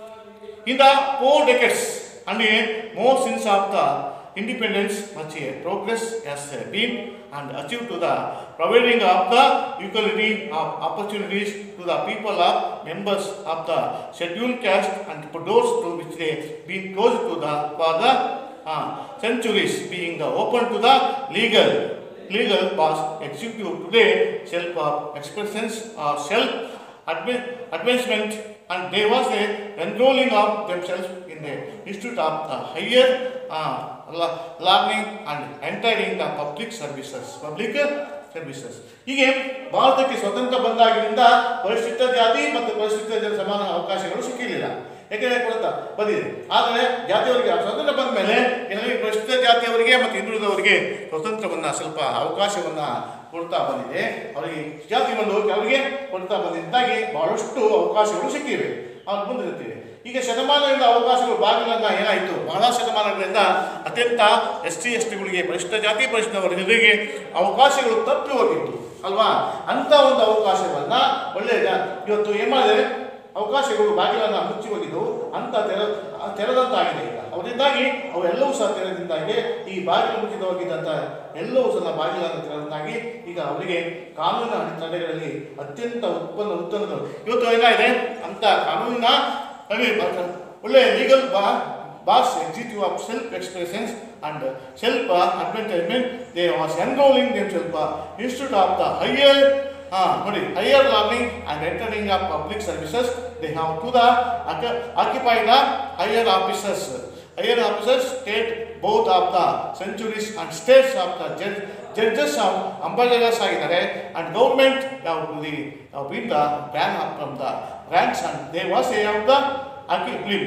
In the four decades and a more since of the independence, much a progress has been and achieved to the providing of the equality of opportunities to the people of members of the scheduled caste and for those to which they been closed to the for the uh, centuries being the open to the legal legal was executive today self of expressions or self admi- advancement and there was a enrolling of themselves in the institute of the higher uh, la- learning and entering the public services public services ಹೀಗೆ ಭಾರತಕ್ಕೆ ಸ್ವತಂತ್ರ ಬಂದಾಗಿನಿಂದ ಪರಿಶಿಷ್ಟ ಜಾತಿ ಮತ್ತು ಪರಿಶಿಷ್ಟ ಜನ ಸಮಾನ ಅವಕಾಶಗಳು ಸಿಕ್ಕಿರಲಿಲ್ಲ ಯಾಕೆಂದ್ರೆ ಕೊಡುತ್ತಾ ಬಂದಿದೆ ಆದರೆ ಜಾತಿಯವರಿಗೆ ಸ್ವತಂತ್ರ ಬಂದ ಮೇಲೆ ಎಲ್ಲರಿಗೆ ಪರಿಶಿಷ್ಟ ಜಾತಿಯವರಿಗೆ ಮತ್ತು ಹಿಂದುಳಿದವರಿಗೆ ಸ್ವತಂತ್ರವನ್ನ ಸ್ವಲ್ಪ ಅವಕಾಶವನ್ನ ಕೊಡ್ತಾ ಬಂದಿದೆ ಅವರಿಗೆ ಜಾತಿ ಬಂದು ಅವರಿಗೆ ಕೊಡ್ತಾ ಬಂದಿದ್ದಾಗಿ ಬಹಳಷ್ಟು ಅವಕಾಶಗಳು ಸಿಕ್ಕಿವೆ ಅವ್ರು ಮುಂದಿರುತ್ತಿವೆ ಈಗ ಶತಮಾನದಿಂದ ಅವಕಾಶಗಳು ಬಾಗಿಲನ್ನ ಏನಾಯಿತು ಬಹಳ ಶತಮಾನಗಳಿಂದ ಅತ್ಯಂತ ಎಸ್ ಟಿ ಎಸ್ ಟಿಗಳಿಗೆ ಪರಿಶಿಷ್ಟ ಜಾತಿ ಪರಿಶಿಷ್ಟ ವರ್ಗಗಳಿಗೆ ಅವಕಾಶಗಳು ತಪ್ಪಿ ಹೋಗಿತ್ತು ಅಲ್ವಾ ಅಂತ ಒಂದು ಅವಕಾಶವನ್ನ ಒಳ್ಳೆಯ ಜಾ- ಇವತ್ತು ಏನ್ ಮಾಡಿದೆ ಅವಕಾಶಗಳು ಬಾಗಿಲನ್ನ ಮುಚ್ಚಿ ಹೋಗಿದ್ದು ಅಂತ ತೆರ ತೆರೆದಂತಾಗಿದೆ ಈಗ ಅವರಿಂದಾಗಿ ಅವೆಲ್ಲವೂ ಸಹ ತೆರೆದಿಂದಾಗಿ ಈ ಬಾಗಿಲು ಮುಚ್ಚಿದ ಹೋಗಿದ್ದಂಥ ಎಲ್ಲವೂ ಸಹ ಬಾಗಿಲನ್ನು ತೆರೆದಂತಾಗಿ ಈಗ ಅವರಿಗೆ ಕಾನೂನಿನ ಅಡೆತಡೆಗಳಲ್ಲಿ ಅತ್ಯಂತ ಉತ್ಪನ್ನ ಉತ್ತಮಗಳು ಇವತ್ತು ಏನಾಗಿದೆ ಅಂತ ಕಾನೂನಿನ ನಮಗೆ ಬ- ಒಳ್ಳೆ ಲೀಗಲ್ ಬಾ boss executive of self expressions and self advertisement they was enrolling them self institute of the higher ನೋಡಿ higher learning and entering of public services they have to the occupy the higher officers higher officers state both of the centuries and states of the ಜಡ್ judges of ambassadors ಆಗಿದ್ದಾರೆ and government ಯಾವ to the been the ban from the ranks and they was a of the ಅಕ್ಯೂ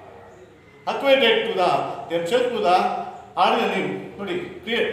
equated to the themselves to the ordinary ನೋಡಿ create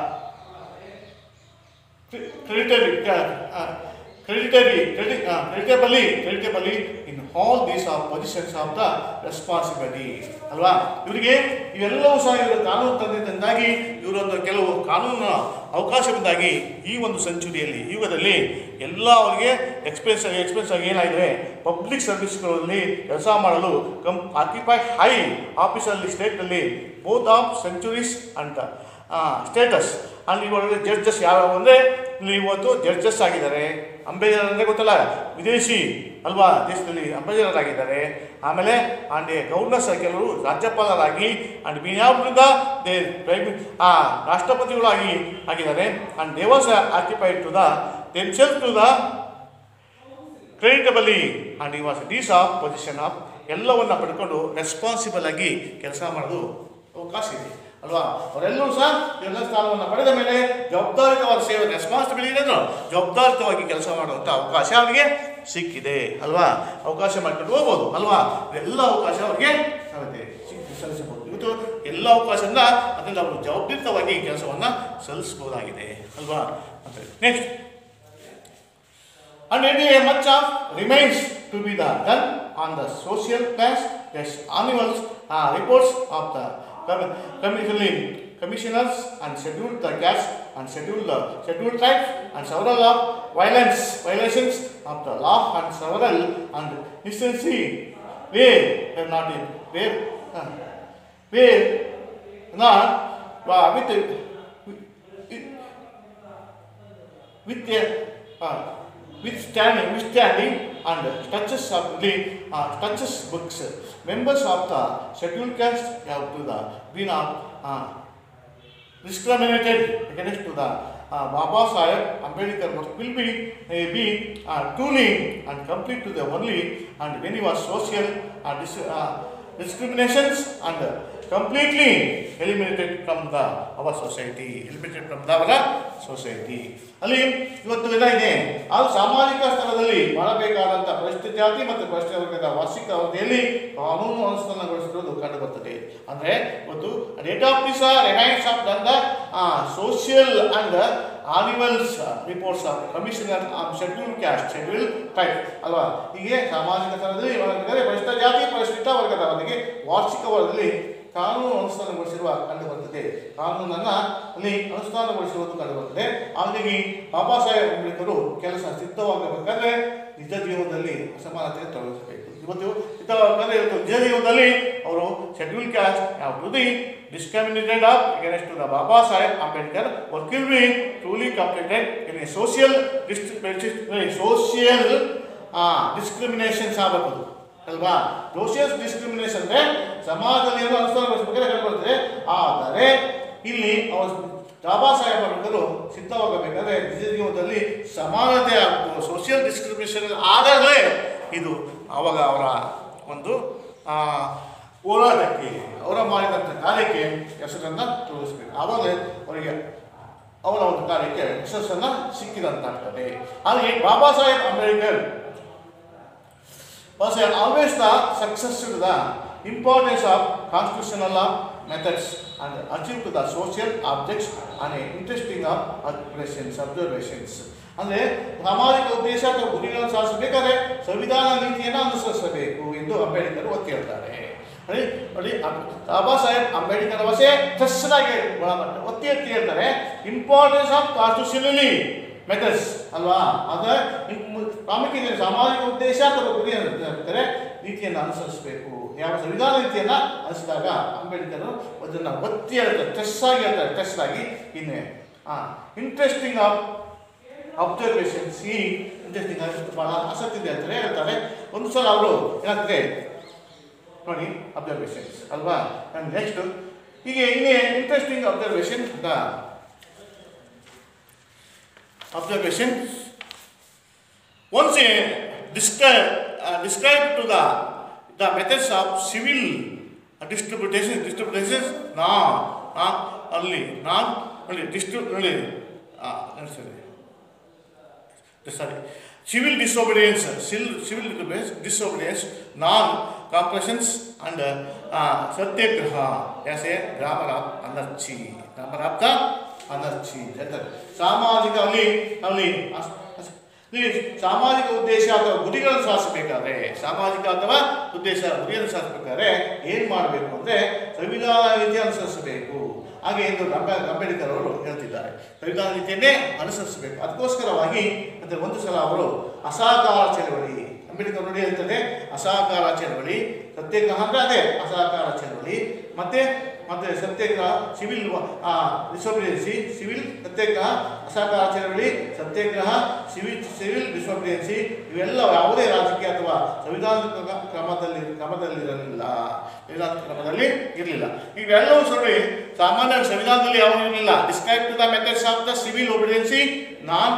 creditary, uh, uh, creditary, credit, uh, creditably, creditably in all these are positions of the responsibility ಅಲ್ವಾ ಇವರಿಗೆ ಇವೆಲ್ಲವೂ ಸಹ ಇವರು ಕಾನೂನು ತಂದಿದ್ದಂದಾಗಿ ಇವರೊಂದು ಕೆಲವು ಕಾನೂನು ಅವಕಾಶದಿಂದಾಗಿ ಈ ಒಂದು ಸೆಂಚುರಿಯಲ್ಲಿ ಯುಗದಲ್ಲಿ ಎಲ್ಲ ಅವರಿಗೆ ಎಕ್ಸ್ಪೆನ್ಸ್ ಎಕ್ಸ್ಪೆನ್ಸ್ ಆಗಿ ಏನಾಗಿದೆ ಪಬ್ಲಿಕ್ ಸರ್ವಿಸ್ಗಳಲ್ಲಿ ಕೆಲಸ ಮಾಡಲು ಕಂ ಆಕ್ಯುಪೈ ಹೈ ಆಫೀಸಲ್ಲಿ ಸ್ಟೇಟಲ್ಲಿ ಬೋತ್ ಆಫ್ ಸೆಂಚುರೀಸ್ ಅಂತ ಸ್ಟೇಟಸ್ ಅಲ್ಲಿ ಇವಾಗ ಜಡ್ಜಸ್ ಯಾವ್ಯಾವ ಅಂದರೆ ಇಲ್ಲಿ ಇವತ್ತು ಜಡ್ಜಸ್ ಆಗಿದ್ದಾರೆ ಅಂಬೇಡ್ಕರ್ ಅಂದರೆ ಗೊತ್ತಲ್ಲ ವಿದೇಶಿ ಅಲ್ವಾ ದೇಶದಲ್ಲಿ ಅಂಬೇಡ್ಕರ್ ಆಗಿದ್ದಾರೆ ಆಮೇಲೆ ಆ್ಯಂಡ್ ಗವರ್ನರ್ಸ್ ಕೆಲವರು ರಾಜ್ಯಪಾಲರಾಗಿ ಆ್ಯಂಡ್ ಬಿನ್ಯಾಬ್ರಿಂದ ದೇ ಪ್ರೈಮ್ ಆ ರಾಷ್ಟ್ರಪತಿಗಳಾಗಿ ಆಗಿದ್ದಾರೆ and they was occupied to the themselves to the creditably and ಈ was these of position of ಎಲ್ಲವನ್ನ ಪಡ್ಕೊಂಡು ರೆಸ್ಪಾನ್ಸಿಬಲ್ ಆಗಿ ಕೆಲಸ ಮಾಡೋದು ಅವಕಾಶ ಇದೆ ಅಲ್ವಾ ಅವರೆಲ್ಲರೂ ಸಹ ಎಲ್ಲ ಸ್ಥಾನವನ್ನು ಪಡೆದ ಮೇಲೆ ಜವಾಬ್ದಾರಿತವಾದ ಸೇವೆ ರೆಸ್ಪಾನ್ಸಿಬಿಲಿಟಿ ಅಂದ್ರೆ ಜವಾಬ್ದಾರಿತವಾಗಿ ಕೆಲಸ ಮಾಡುವಂಥ ಅವಕಾಶ ಅವರಿಗೆ ಸಿಕ್ಕಿದೆ ಅಲ್ವಾ ಅವಕಾಶ ಮಾಡ್ಕೊಂಡು ಹೋಗ್ಬೋದು ಅಲ್ವಾ ಎಲ್ಲ ಅವಕಾಶ ಅವರಿಗೆ ಆಗುತ್ತೆ ಸಿಕ್ಕಿ ಸಲ್ಲಿಸಬಹುದು ಇವತ್ತು ಎಲ್ಲ ಅವಕಾಶದಿಂದ ಅದರಿಂದ ಅವರು ಜವಾಬ್ದಾರಿತವಾಗಿ ಕೆಲಸವನ್ನು ಸಲ್ಲಿಸಬಹುದಾಗಿದೆ ಅಲ್ವಾ ಅಂತ next and yet much of remains to be the done on the social class as annual uh, reports of the com- commissioning commissioners and scheduled the caste and scheduled the scheduled tribes and several of violence violations of the law and several and instances where were not in where uh, where not uh, with with, with a uh, withstanding, withstanding and touches of the uh, touches books. Members of the scheduled caste have to the been of uh, discriminated against to the uh, Baba Sahib Ambedkar was will be uh, be uh, truly and complete to the only and when he was social uh, dis, uh, discriminations and completely eliminated from the our society eliminated from the ಅವರ society ಅಲ್ಲಿ ಇವತ್ತು ಏನಾಗಿದೆ ಆ ಸಾಮಾಜಿಕ ಸ್ತರದಲ್ಲಿ ಮಾಡಬೇಕಾದಂಥ ಪರಿಸ್ಥಿತಿ ಜಾತಿ ಮತ್ತು ಪರಿಸ್ಥಿತಿ ವರ್ಗದ ವಾರ್ಷಿಕ ಅವಧಿಯಲ್ಲಿ ಕಾನೂನು ಅನುಷ್ಠಾನಗೊಳಿಸಿರುವುದು ಕಂಡು ಬರ್ತದೆ ಅಂದರೆ ಇವತ್ತು date of this remains of the social and annuals reports of commissioner on schedule caste schedule type ಅಲ್ವಾ ಹೀಗೆ ಸಾಮಾಜಿಕ ಸ್ತರದಲ್ಲಿ ಮಾಡಬೇಕಾದ್ರೆ ಪರಿಶಿಷ್ಟ ಜಾತಿ ಪರಿಶಿಷ್ಟ ವರ್ಗದ ಅವಧಿಗೆ ವಾರ್ಷಿಕ ವರದಿಯಲ್ಲಿ ಕಾನೂನು ಅನುಷ್ಠಾನಗೊಳಿಸಿರುವ ಕಂಡು ಬರ್ತದೆ ಕಾನೂನನ್ನ ಅಲ್ಲಿ ಅನುಷ್ಠಾನಗೊಳಿಸಿರುವುದು ಕಂಡು ಬರ್ತದೆ ಹಾಗಾಗಿ ಬಾಬಾ ಸಾಹೇಬ್ ಅಂಬೇಡ್ಕರು ಕೆಲಸ ಸಿದ್ಧವಾಗಬೇಕಾದ್ರೆ ನಿಜ ಜೀವನದಲ್ಲಿ ಅಸಮಾನತೆ ತೊಡಗಿಸಬೇಕು ಇವತ್ತು ಸಿದ್ಧವಾಗಬೇಕಾದ್ರೆ ಇವತ್ತು ನಿಜ ಜೀವನದಲ್ಲಿ ಅವರು ಶೆಡ್ಯೂಲ್ ಕ್ಯಾಸ್ಟ್ ಯಾವ to the discriminated up against the Baba Sahib Ambedkar work will be truly completed in a social dis- social discriminations ಆಗಬಹುದು ಅಲ್ವಾ ಸೋಷಿಯಲ್ ಡಿಸ್ಕ್ರಿಮಿನೇಷನ್ ಅಂದರೆ ಸಮಾಜದಲ್ಲಿ ಏನೋ ಅನುಷ್ಠಾನಗೊಳಿಸಬೇಕಾದ್ರೆ ಹೇಳ್ಕೊಳ್ತಾರೆ ಆದರೆ ಇಲ್ಲಿ ಅವರು ಬಾಬಾ ಸಾಹೇಬ್ ಅಂಬೇಡ್ಕರ್ ಸಿದ್ಧವಾಗಬೇಕಾದ್ರೆ ನಿಜ ಜೀವನದಲ್ಲಿ ಸಮಾನತೆ ಆಗಬೇಕು ಸೋಷಿಯಲ್ ಡಿಸ್ಕ್ರಿಮಿನೇಷನ್ ಆದಾಗಲೇ ಇದು ಆವಾಗ ಅವರ ಒಂದು ಆ, ಹೋರಾಟಕ್ಕೆ ಅವರ ಮಾಡಿದಂಥ ಕಾರ್ಯಕ್ಕೆ ಹೆಸರನ್ನು ತೋರಿಸಬೇಕು ಆವಾಗಲೇ ಅವರಿಗೆ ಅವರ ಒಂದು ಕಾರ್ಯಕ್ಕೆ ಯಶಸ್ಸನ್ನು ಸಿಕ್ಕಿದಂತಾಗ್ತದೆ ಹಾಗೆ ಬಾಬಾ Saheb Ambedkar was always the success to the importance of constitutional law methods and achieved to the social objects and a interesting of observations observations ಅಂದರೆ ಸಾಮಾಜಿಕ ಉದ್ದೇಶ ಅಥವಾ ಗುರಿಗಳನ್ನು ಸಾಧಿಸಬೇಕಾದ್ರೆ ಸಂವಿಧಾನ ನೀತಿಯನ್ನು ಅನುಸರಿಸಬೇಕು ಎಂದು ಅಂಬೇಡ್ಕರ್ ಒತ್ತಿ ಹೇಳ್ತಾರೆ ನೋಡಿ ನೋಡಿ ಅಬ್- ಬಾಬಾ ಸಾಹೇಬ್ ಅಂಬೇಡ್ಕರ್ ಅವಸೆ ಚೆನ್ನಾಗಿ ಒಳಪಟ್ಟು ಒತ್ತಿ ಎತ್ತಿ ಹೇಳ್ತಾರೆ ಇಂಪಾರ್ಟೆನ್ಸ್ ಆಫ್ ಕಾನ್ಸ್ಟಿಟ್ಯೂಷನಲಿ ಮೆಥಡ್ಸ್ ಅಲ್ವಾ ಅದ ಇಮ್- ಪ್ರಾಮುಖ್ಯತೆ ಇದೆ. ಸಾಮಾಜಿಕ ಉದ್ದೇಶ ಅಥವಾ ಗುರಿ ಹೇಳ್ತಾರೆ ನೀತಿಯನ್ನು ಅನುಸರಿಸಬೇಕು ಯಾವ ಸಂವಿಧಾನ ನೀತಿಯನ್ನು ಅನುಸರಿಸಿದಾಗ ಅಂಬೇಡ್ಕರ್ ಅದನ್ನು ಒತ್ತಿ ಹೇಳ್ತಾರೆ ಸ್ಟ್ರೆಸ್ ಆಗಿ ಹೇಳ್ತಾರೆ ಸ್ಟ್ರೆಸ್ ಆಗಿ ಇನ್ನೇ ಇಂಟ್ರೆಸ್ಟಿಂಗ್ ಆಫ್ ಅಬ್ಸರ್ವೇಷನ್ಸ್ ಈ ಇಂಟ್ರೆಸ್ಟಿಂಗ್ ಆಗಿ ಭಾಳ ಆಸಕ್ತಿ ಇದೆ ಅಂತಾರೆ ಹೇಳ್ತಾರೆ ಒಂದು ಸಲ ಅವರು ಏನಾಗ್ತದೆ ನೋಡಿ ಅಬ್ಸರ್ವೇಷನ್ಸ್ ಅಲ್ವಾ ಆ್ಯಂಡ್ ನೆಕ್ಸ್ಟ್ ಹೀಗೆ ಇನ್ನೇ interesting observation the observation. Once a describe, uh, describe to the, the methods of civil distribution, distributions, non, not only, not only, distrib, only, uh, I'm sorry. sorry, civil disobedience, civil, civil disobedience, disobedience, non-compressions and uh, satyagraha as a grammar of anarchy. Grammar of the anarchy. ಹೇಳ್ತಾರೆ ಸಾಮಾಜಿಕ ಅಲ್ಲಿ ಅಲ್ಲಿ us- us- ಇಲ್ಲಿ ಸಾಮಾಜಿಕ ಉದ್ದೇಶ ಅಥವಾ ಗುರಿಗಳನ್ನು ಸಾಧಿಸಬೇಕಾದ್ರೆ ಸಾಮಾಜಿಕ ಅಥವಾ ಉದ್ದೇಶ ಗುರಿಯನ್ನು ಸಾಧಿಸಬೇಕಾದ್ರೆ ಏನು ಮಾಡಬೇಕು ಅಂದರೆ ಸಂವಿಧಾನ ನೀತಿ ಅನುಸರಿಸಬೇಕು ಹಾಗೆ ಎಂದು ಅಂಬೆ- ಅಂಬೇಡ್ಕರ್ ಅವರು ಹೇಳ್ತಿದ್ದಾರೆ ಸಂವಿಧಾನ ನೀತಿಯನ್ನೇ ಅನುಸರಿಸಬೇಕು ಅದಕ್ಕೋಸ್ಕರವಾಗಿ ಅಂದರೆ ಒಂದು ಸಲ ಅವರು ಅಸಹಕಾರ ಚಳವಳಿ ಅಂಬೇಡ್ಕರ್ ನೋಡಿ ಹೇಳ್ತದೆ ಅಸಹಕಾರ ಚಳವಳಿ ಸತ್ಯಾಗ್ರಹ ಅಂದರೆ ಅದೇ ಅಸಹಕಾರ ಚಳವಳಿ ಮತ್ತೆ ಮತ್ತೆ ಸತ್ಯಾಗ್ರಹ ಸಿವಿಲ್ ಡಿಸೋಬಿಡಿಯನ್ಸಿ ಸಿವಿಲ್ ಸತ್ಯಾಗ್ರಹ ಅಸಹಕಾರ ಚಳವಳಿ ಸತ್ಯಾಗ್ರಹ ಸಿವಿಲ್ ಸಿವಿಲ್ ಡಿಸೋಬಿಡಿಯನ್ಸಿ ಇವೆಲ್ಲ ಯಾವುದೇ ರಾಜಕೀಯ ಅಥವಾ ಸಂವಿಧಾನಿಕ ಕ್ರಮದಲ್ಲಿ ಕ್ರಮದಲ್ಲಿರಲಿಲ್ಲ ಸಂವಿಧಾನಿಕ ಕ್ರಮದಲ್ಲಿ ಇರಲಿಲ್ಲ ಇವೆಲ್ಲವೂ ನೋಡಿ ಸಾಮಾನ್ಯ ಸಂವಿಧಾನದಲ್ಲಿ ಯಾವ ಇರಲಿಲ್ಲ describe to the methods of the civil obedience non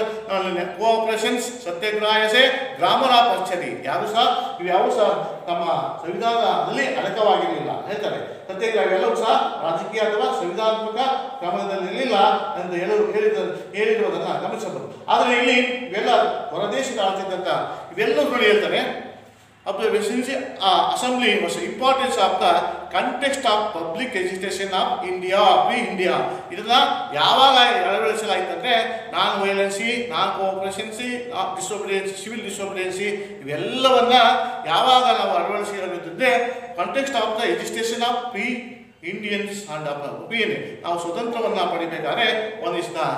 cooperations satyagraha as grammar of ಅರ್ಚರಿ ಯಾರು ಸಹ ಇವ್ಯಾವು ಸಹ ನಮ್ಮ ಸಂವಿಧಾನದಲ್ಲಿ ಅಡಕವಾಗಿರಲಿಲ್ಲ ಹೇಳ್ತಾರೆ ಸತ್ಯಾಗ್ರಹ ಇವೆಲ್ಲವೂ ಸಹ ರಾಜಕೀಯ ಅಥವಾ ಸಂವಿಧಾನಾತ್ಮಕ ಕ್ರಮದಲ್ಲಿ ಇರಲಿಲ್ಲ ಎಂದು ಹೇಳು ಹೇಳಿದ ಹೇಳಿರುವುದನ್ನು ಗಮನಿಸಬಹುದು ಆದರೆ ಇಲ್ಲಿ ಇವೆಲ್ಲ ಹೊರದೇಶದ ಆಳ್ತಿದ್ದಂಥ ಇವೆಲ್ಲವೂ ನೋಡಿ ಹೇಳ್ತಾರೆ observations uh, assembly was importance of the context of public education of India pre India ಇದನ್ನ ಯಾವಾಗ ಅಳವಡಿಸಲಾಯ್ತಂದ್ರೆ ನಾನ್ ವೈಲೆನ್ಸಿ ನಾನ್ ಕೋಆಪರೇಷನ್ಸಿ ಡಿಸೋಬಿಡಿಯನ್ಸಿ ಸಿವಿಲ್ ಡಿಸೋಬಿಡಿಯನ್ಸಿ ಇವೆಲ್ಲವನ್ನ ಯಾವಾಗ ನಾವು ಅಳವಡಿಸಿದ್ರೆ context of the education of pre Indians and of opinion ನಾವು ಸ್ವತಂತ್ರವನ್ನು ಪಡಿಬೇಕಾದ್ರೆ ಒಂದು is the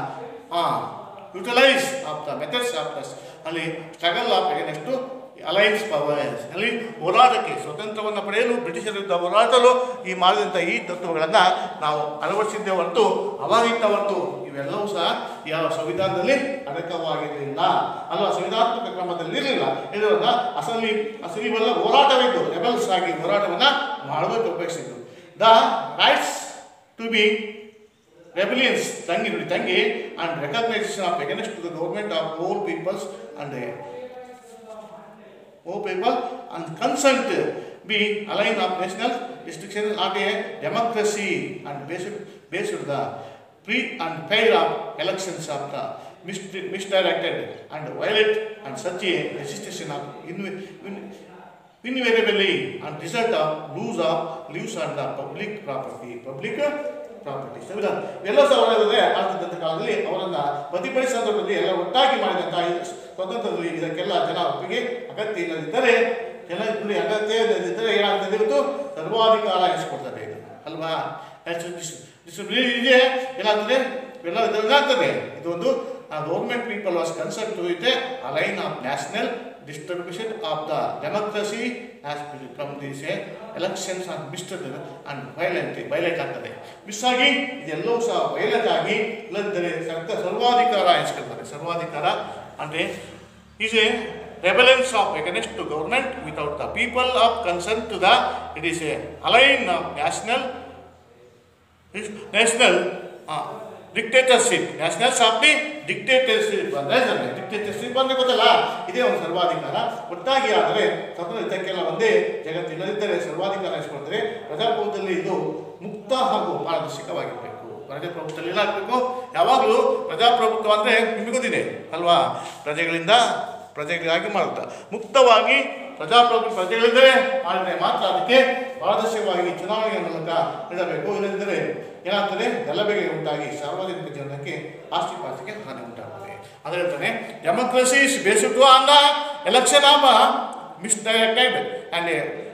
utilise of the methods of ದ ಅಲ್ಲಿ struggle of against aliens powers ಅಲ್ಲಿ ಹೋರಾಟಕ್ಕೆ ಸ್ವತಂತ್ರವನ್ನು ಪಡೆಯಲು ಬ್ರಿಟಿಷರ ವಿರುದ್ಧ ಹೋರಾಟಲು ಈ ಮಾಡಿದಂಥ ಈ ತತ್ವಗಳನ್ನು ನಾವು ಅಳವಡಿಸಿದ್ದೇ ಹೊರತು ಅವಾಗಿದ್ದ ಹೊರತು ಇವೆಲ್ಲವೂ ಸಹ ಯಾವ ಸಂವಿಧಾನದಲ್ಲಿ ಅಡಕವಾಗಿರಲಿಲ್ಲ ಅಲ್ವಾ ಸಂವಿಧಾನಾತ್ಮಕ ಕ್ರಮದಲ್ಲಿ ಇರಲಿಲ್ಲ ಇದರಿಂದ ಅಸಲಿ ಅಸಲಿವೆಲ್ಲ ಹೋರಾಟವಿದ್ದು ರೆಬಲ್ಸ್ ಆಗಿ ಹೋರಾಟವನ್ನು ಮಾಡಬೇಕು ಅಪೇಕ್ಷಿತ್ತು the rights to be rebellions ತಂಗಿ ನೋಡಿ ತಂಗಿ and recognition of against to the government of all peoples and uh, all people and consent be alien of national destruction not a democracy and based based the free and fair of elections of the misdirected and violate and such a legislation of inv- in- invariably and result of lose of lives and the public property public property ಸಂವಿಧಾನ ಎಲ್ಲ ಸವಾಲಿದೆ ಆರ್ಥಿಕ ಕಾಲದಲ್ಲಿ ಅವರನ್ನ ಪ್ರತಿಭಟಿಸುವ ಸಂದರ್ಭದಲ್ಲಿ ಎಲ್ಲ ಒಟ್ಟಾಗಿ ಮಾಡಿದಂತಹ ಈ ಸ್ವತಂತ್ರದಲ್ಲಿ ಇದಕ್ಕೆಲ್ಲ ಜನ ಒಪ್ಪಿಗೆ ಅಗತ್ಯ ಇಲ್ಲದಿದ್ದರೆ ಜನ ಇಲ್ಲಿ ಅಗತ್ಯ ಇಲ್ಲದಿದ್ದರೆ ಏನಾಗ್ತದೆ ಇವತ್ತು ಸರ್ವಾಧಿಕಾರ ಎನಿಸ್ಕೊಡ್ತದೆ ಇದು ಅಲ್ವಾ ಡಿಸಿಪ್ಲಿನ್ ಇದೆ ಏನಾಗ್ತದೆ ಇವೆಲ್ಲ ಇದಾಗ್ತದೆ ಇದು ಒಂದು government people was concern to it alien of national distribution of the democracy as from these elections on mister and violent violent ಆಗ್ತದೆ ಮಿಸ್ ಆಗಿ ಇದೆಲ್ಲವೂ ಸಹ ವೈಲೆಂಟ್ ಆಗಿ ಇಲ್ಲದಿದ್ದರೆ ಸರ್ಕ ಸರ್ವಾಧಿಕಾರ ಎನಿಸ್ಕೊಳ್ತಾರೆ ಸರ್ವಾಧಿಕಾರ ಅಂದರೆ is a rebellions of against to government without the people of concern to the it is a alien of national national dictatorship national of the dictatorship ಅಂದರೆ ಡಿಕ್ಟೇಟರ್ಶಿಪ್ ಅಂದರೆ ಗೊತ್ತಲ್ಲ ಇದೇ ಒಂದು ಸರ್ವಾಧಿಕಾರ ಒಟ್ಟಾಗಿ ಆದರೆ ಸ್ವತಂತ್ರ ಇದಕ್ಕೆಲ್ಲ ಒಂದೇ ಜಗತ್ತಿಲ್ಲದಿದ್ದರೆ ಸರ್ವಾಧಿಕಾರ ಇಸ್ಕೊಳ್ತಾರೆ ಪ್ರಜಾಪ್ರಭುತ್ವದಲ್ಲಿ ಇದು ಮುಕ್ತ ಹಾಗೂ ಪಾರದರ್ಶಕವಾಗಿರಬೇಕು ಪ್ರಜಾಪ್ರಭುತ್ವದಲ್ಲಿ ಏನಾಗಬೇಕು ಯಾವಾಗಲೂ ಪ್ರಜಾಪ್ರಭುತ್ವ ಅಂದರೆ ನಿಮಗೆ ಗೊತ್ತಿದೆ ಅಲ್ವಾ ಪ್ರಜೆಗಳಿಂದ ಪ್ರಜೆಗಳಿಗಾಗಿ ಮಾಡುತ್ತಾ ಮುಕ್ತವಾಗಿ ಪ್ರಜಾಪ್ರಭುತ್ವ ಪ್ರಜೆಗಳಿದ್ದರೆ ಮಾಡಿದರೆ ಮಾತ್ರ ಅದಕ್ಕೆ ಪಾರದರ್ಶಕವಾಗಿ ಚುನಾವಣೆಯ ಮೂಲಕ ನೀಡಬೇಕು ಇಲ್ಲದಿದ್ದರೆ ಏನಾಗ್ತದೆ ಗಲಭೆಗೆ ಉಂಟಾಗಿ ಸಾರ್ವಜನಿಕ ಜೀವನಕ್ಕೆ ಆಸ್ತಿ ಪಾಸ್ತಿಗೆ ಹಾನಿ ಉಂಟಾಗ್ತದೆ ಅದೇ ಹೇಳ್ತಾನೆ democracy is based on the election of misdirected and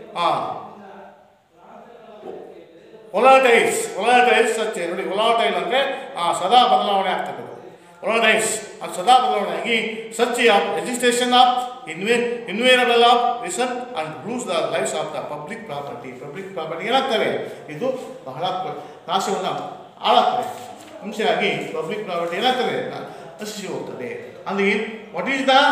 ಒಲಾಟೈಸ್ ಒಲಾಟೈಸ್ ಸಚ್ಚೆ ನೋಡಿ ಒಲಾಟೈಲ್ ಅಂದರೆ ಸದಾ ಬದಲಾವಣೆ ಆಗ್ತದೆ ಒಲಾಟೈಸ್ ಅದು ಸದಾ ಬದಲಾವಣೆ ಆಗಿ ಸಚ್ಚಿ ಆಫ್ ರಿಜಿಸ್ಟ್ರೇಷನ್ ಆಫ್ ಇನ್ವೇ invariable of reason and rules the lifes of the public property public property ಏನಾಗ್ತವೆ ಇದು ಬಹಳ ಪ್ರ- ನಾಶವನ್ನು ಹಾಳಾಗ್ತದೆ ಹಿಂಸೆಯಾಗಿ ಪಬ್ಲಿಕ್ ಪ್ರಾಪರ್ಟಿ ಏನಾಗ್ತದೆ ನಶಿಸಿ ಹೋಗ್ತದೆ ಅಲ್ಲಿ ವಾಟ್ ಈಸ್ ದ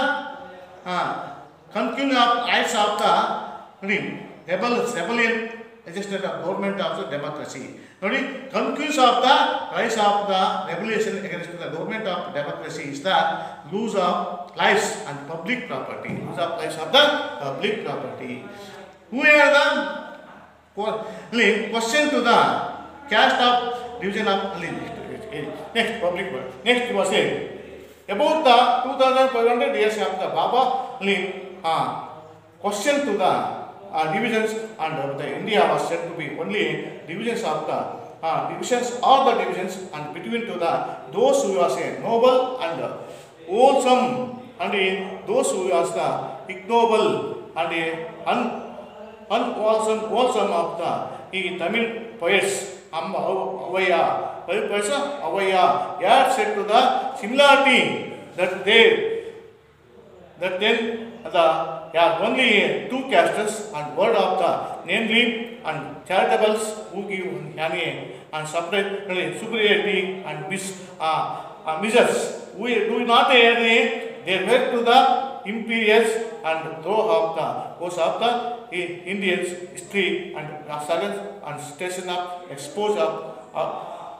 ಕನ್ಕ್ಯೂನ್ ಆಫ್ ರೈಟ್ಸ್ ಆಫ್ ದ ನೋಡಿ rebel rebellion adjustment of government of the democracy ನೋಡಿ ಕನ್ಕ್ಯೂಸ್ of the rights of the regulation against the government of democracy is the loose of lifes and public property loose of lifes of the public property who are the ಅಲ್ಲಿ question to the caste of division of ಅಲ್ಲಿ next public next was a about the 2500 years after Baba Ali uh, question to the uh, divisions and uh, the India was said to be only divisions of the uh, divisions or the divisions and between to the those who was a noble and uh, wholesome and uh, those who was the ignoble and uh, un, unwholesome wholesome of the ಈ Tamil poets Amma Avaya poets Avaya yeah said to the similarity that they that then the are only two castes and word of the namely and charitables who give yani and separate superiority and mis uh, uh, measures we do not any they were to the imperials and throw of the course of the I- Indians history and uh, sudden and station of expose of uh,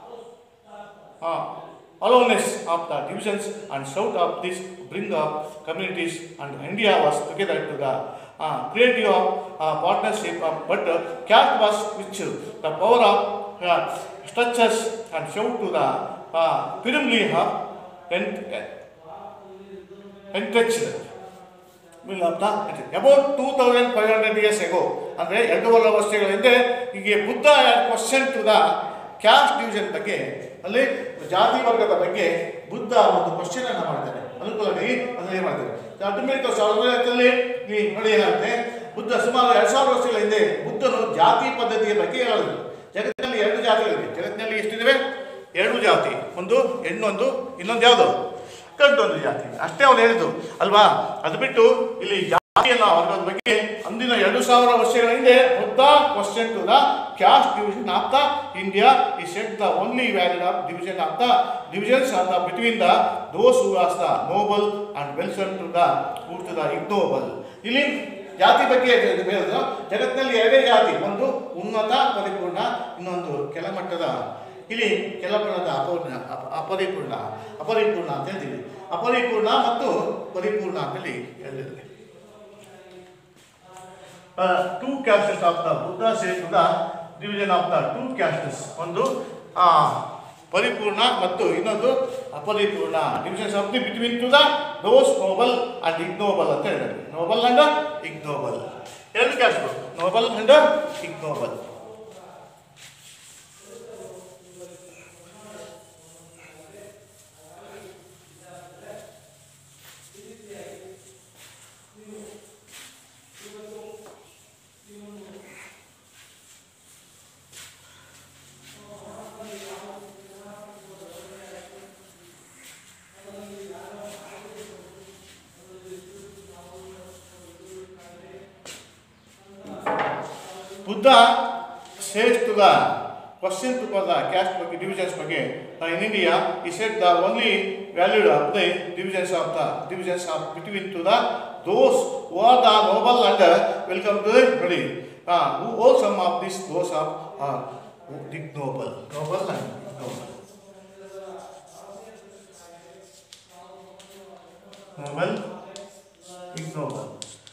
uh, aloneness of the divisions and shout of this bring up communities and India was together to the uh, creative of uh, partnership of but uh, caste was which the power of uh, structures and show to the uh, firmly have ent- entrenched about two thousand five hundred years ago ಅಂದರೆ ಎರಡೂವರೆ ವರ್ಷಗಳ ಹಿಂದೆ ಹೀಗೆ Buddha question to the caste division ಬಗ್ಗೆ ಅಲ್ಲಿ ಜಾತಿ ವರ್ಗದ ಬಗ್ಗೆ ಬುದ್ಧ ಒಂದು ಕ್ವಶನ್ ಅನ್ನು ಮಾಡ್ತಾರೆ ಅನುಕೂಲವಾಗಿ ಅದನ್ನ ಏನು ಮಾಡ್ತಾರೆ ಅಲ್ಟಿಮೇಟ್ ಸಾವಿರದಲ್ಲಿ ಈ ನೋಡಿ ಏನಾಗುತ್ತೆ ಬುದ್ಧ ಸುಮಾರು ಎರಡು ಸಾವಿರ ವರ್ಷಗಳ ಹಿಂದೆ ಬುದ್ಧನು ಜಾತಿ ಪದ್ಧತಿಯ ಬಗ್ಗೆ ಹೇಳಿದ್ರು ಜಗತ್ತಿನಲ್ಲಿ ಎರಡು ಜಾತಿಗಳಿವೆ ಜಗತ್ತಿನಲ್ಲಿ ಎಷ್ಟಿವೆ ಎರಡು ಜಾತಿ ಒಂದು ಹೆಣ್ಣೊಂದು ಇನ್ನೊಂದು ಯಾವುದು ಗಂಟೊಂದು ಜಾತಿ ಅಷ್ಟೇ ಅವ್ರು ಹೇಳಿದ್ದು ಅಲ್ವಾ ಅದು ಬಿಟ್ಟು ಇಲ್ಲಿ ಜಾತಿಯನ್ನ ವರ್ಗದ ಬಗ್ಗೆ ಅಂದಿನ ಎರಡು ಸಾವಿರ ವರ್ಷಗಳ ಹಿಂದೆ Buddha question to the caste division of the India ಈ set the only valid of division of the divisions of the between the those who as the noble and ವೆಲ್ಸನ್ to the who to the ignoble ಇಲ್ಲಿ ಜಾತಿ ಬಗ್ಗೆ ಹೇಳಿದ್ರು ಜಗತ್ತಿನಲ್ಲಿ ಎರಡೇ ಜಾತಿ ಒಂದು ಉನ್ನತ ಪರಿಪೂರ್ಣ ಇನ್ನೊಂದು ಕೆಳಮಟ್ಟದ ಇಲ್ಲಿ ಕೆಲಪಣದ ಅಪೂರ್ಣ ಅಪ- ಅಪರಿಪೂರ್ಣ ಅಪರಿಪೂರ್ಣ ಅಂತ ಹೇಳ್ತೀವಿ ಅಪರಿಪೂರ್ಣ ಮತ್ತು ಪರಿಪೂರ್ಣ ಅಂತೇಳಿ ಹೇಳಿದ್ರೆ two castes of the Buddha says the division of the two castes ಒಂದು ಆ, ಪರಿಪೂರ್ಣ ಮತ್ತು ಇನ್ನೊಂದು ಅಪರಿಪೂರ್ಣ divisions of the between two the those noble and ignoble ಅಂತ ಹೇಳಿದ್ದಾರೆ ನೋಬಲ್ ಅಂಡ್ ಇಗ್ನೋಬಲ್ ಎರಡು ಕ್ಯಾಸ್ಟ್ಗಳು noble and ignoble Buddha says to the question to the caste ಬಗ್ಗೆ divisions ಬಗ್ಗೆ uh, in India he said the only value of the divisions of the divisions of between to the those who are the noble and uh, welcome to the body uh, who all some of these those are uh, ignoble noble and ignoble noble ignoble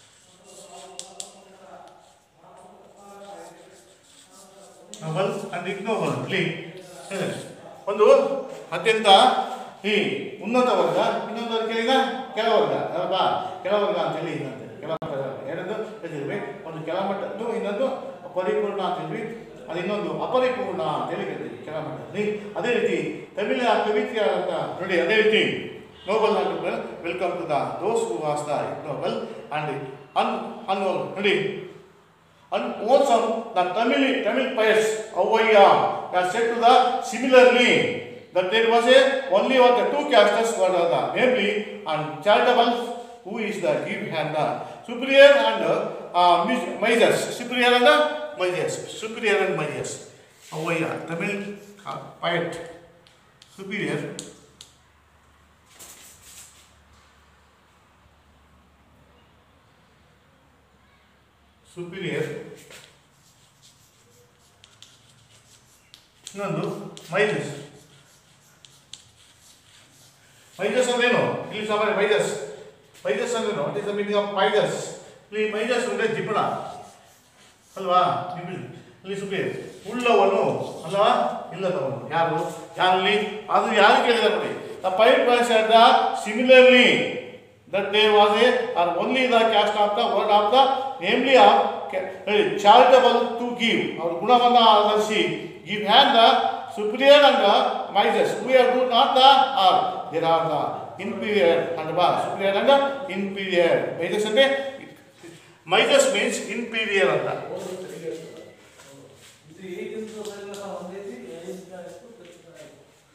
noble and ignoble ಇಲ್ಲಿ ಇದೆ. ಒಂದು ಅತ್ಯಂತ ಈ ಉನ್ನತ ವರ್ಗ ಇನ್ನೊಂದು ವರ್ಗ ಈಗ ಕೆಳವರ್ಗ ಅಲ್ವಾ ಕೆಳವರ್ಗ ಅಂತೇಳಿ ಇನ್ನೊಂದು ಕೆಳಮಟ್ಟ ಎರಡು ಹೇಳ್ತಿದ್ವಿ ಒಂದು ಕೆಳಮಟ್ಟದ್ದು ಇನ್ನೊಂದು ಪರಿಪೂರ್ಣ ಅಂತ ಹೇಳ್ವಿ ಅದು ಇನ್ನೊಂದು ಅಪರಿಪೂರ್ಣ ಅಂತೇಳಿ ಹೇಳ್ತೀವಿ ಕೆಳಮಟ್ಟದಲ್ಲಿ ಅದೇ ರೀತಿ ತಮಿಳ ಕವಿತ್ಯ ಅಂತ ನೋಡಿ ಅದೇ ರೀತಿ noble and welcome to the those who was the ignoble and un unnoble ನೋಡಿ And also the Tamil Tamil poets Avaya have said to the similarly that there was a only one the two castes were the namely and charitable who is the give and the superior and uh, measures superior and the measures superior and measures Avaya Tamil uh, poet superior superior ಇನ್ನೊಂದು ಮೈಜಸ್ ಮೈಜಸ್ ಅಂದ್ರೇನು ಇಲ್ಲಿ ಸಾಮಾನ್ಯ ಮೈಜಸ್ ಮೈಜಸ್ ಅಂದ್ರೇನು what is the meaning of ಮೈಜಸ್ ಇಲ್ಲಿ ಮೈಜಸ್ ಅಂದ್ರೆ ಜಿಪಣ ಅಲ್ವಾ ಜಿಪಣ ಇಲ್ಲಿ ಸುಪೀರಿಯರ್ ಉಳ್ಳವನು ಅಲ್ವಾ ಇಲ್ಲದವನು ಯಾರು ಯಾರಲ್ಲಿ ಅದು ಯಾರು ಕೇಳಿದ ನೋಡಿ ದ ಪೈಟ್ boys are the similarly that there was a or only the caste of the word of the namely of ca- eh, charitable to give ಅವ್ರ ಗುಣವನ್ನು ಆಧರಿಸಿ give hand the superior and the mises we are do not the or there are the inferior and the superior and the inferior mises ಅಂದ್ರೆ mises means inferior ಅಂತ ಇದು ಹೇಗಿಂತ ಒಂದೈತಿ ಐದು ಆಯ್ತು ಆಯ್ತು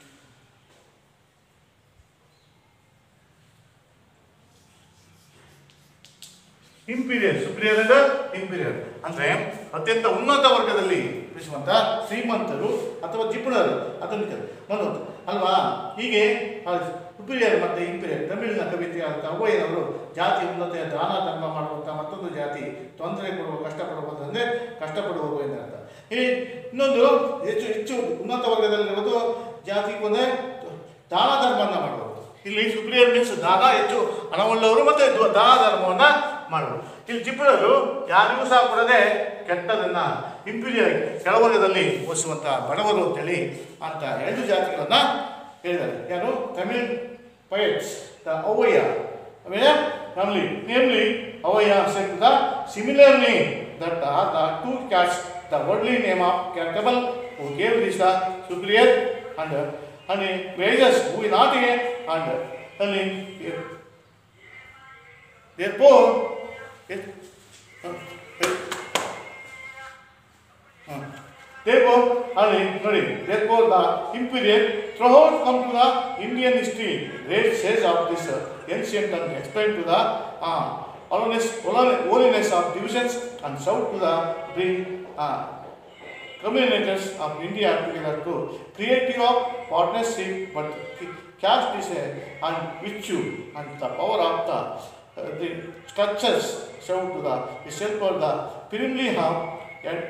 imperial ಸುಪ್ರಿಯರ್ and imperial ಅಂದ್ರೆ ಅತ್ಯಂತ ಉನ್ನತ ವರ್ಗದಲ್ಲಿ ವಿಶ್ವಂತ ಶ್ರೀಮಂತರು ಅಥವಾ ಜಿಪುಣರು ಅದನ್ನು ಕರೆ ಮನೋತ್ ಅಲ್ವಾ ಹೀಗೆ ಸುಪೀರಿಯರ್ ಮತ್ತೆ ಇಂಪೀರಿಯರ್ ತಮಿಳಿನ ಕವಿತೆಯಾದಂಥ ಅವ್ವಯ್ಯನವರು ಜಾತಿ ಉನ್ನತ ದಾನ ಧರ್ಮ ಮಾಡುವಂಥ ಮತ್ತೊಂದು ಜಾತಿ ತೊಂದರೆ ಕೊಡುವ ಕಷ್ಟಪಡುವುದು ಅಂದರೆ ಕಷ್ಟಪಡುವವರು ಎಂದರ್ಥ ಈ ಇನ್ನೊಂದು ಹೆಚ್ಚು ಹೆಚ್ಚು ಉನ್ನತ ವರ್ಗದಲ್ಲಿರುವುದು ಜಾತಿ ಒಂದೇ ದಾನ ಧರ್ಮವನ್ನು ಮಾಡುವುದು ಇಲ್ಲಿ ಸುಪ್ರಿಯರ್ ಮೀನ್ಸ್ ದಾನ ಹೆಚ್ಚು ಹಣವುಳ್ಳವರು ಮತ್ತೆ ದ- ದಾನ ಧರ್ಮವನ್ನ ಮಾಡುವರು ಇಲ್ಲಿ ಜಿಪ್ಪಳರು ಯಾರಿಗೂ ಸಹ ಕೊಡದೆ ಕೆಟ್ಟದನ್ನ ಇಂಪೀರಿಯರ್ ಕೆಳವರ್ಗದಲ್ಲಿ ಓದಿಸುವಂತ ಬಡವರು ಅಂತೇಳಿ ಅಂತ ಎರಡು ಜಾತಿಗಳನ್ನ ಹೇಳಿದ್ದಾರೆ ಯಾರು ತಮಿಳ್ ಪೈಟ್ಸ್ ದ ಅವ್ವಯ್ಯ ಆಮೇಲೆ ಫ್ಯಾಮಿಲಿ ನೇಮ್ಲಿ ಅವ್ವಯ್ಯ set the similarly that are the two cats the worldly name of ಕ್ಯಾಟಬಲ್ who gave this the superior and and wages who is not a and and therefore it, uh, it, uh, therefore and sorry therefore the imperial throughout come to the Indian history great says of this uh, ancient and explained to the uh, holiness, holiness of divisions and shout to the bring uh, communicators of India together to creative of partnership, but caste is a and virtue and the power of the, uh, the structures shown to the itself for the firmly have and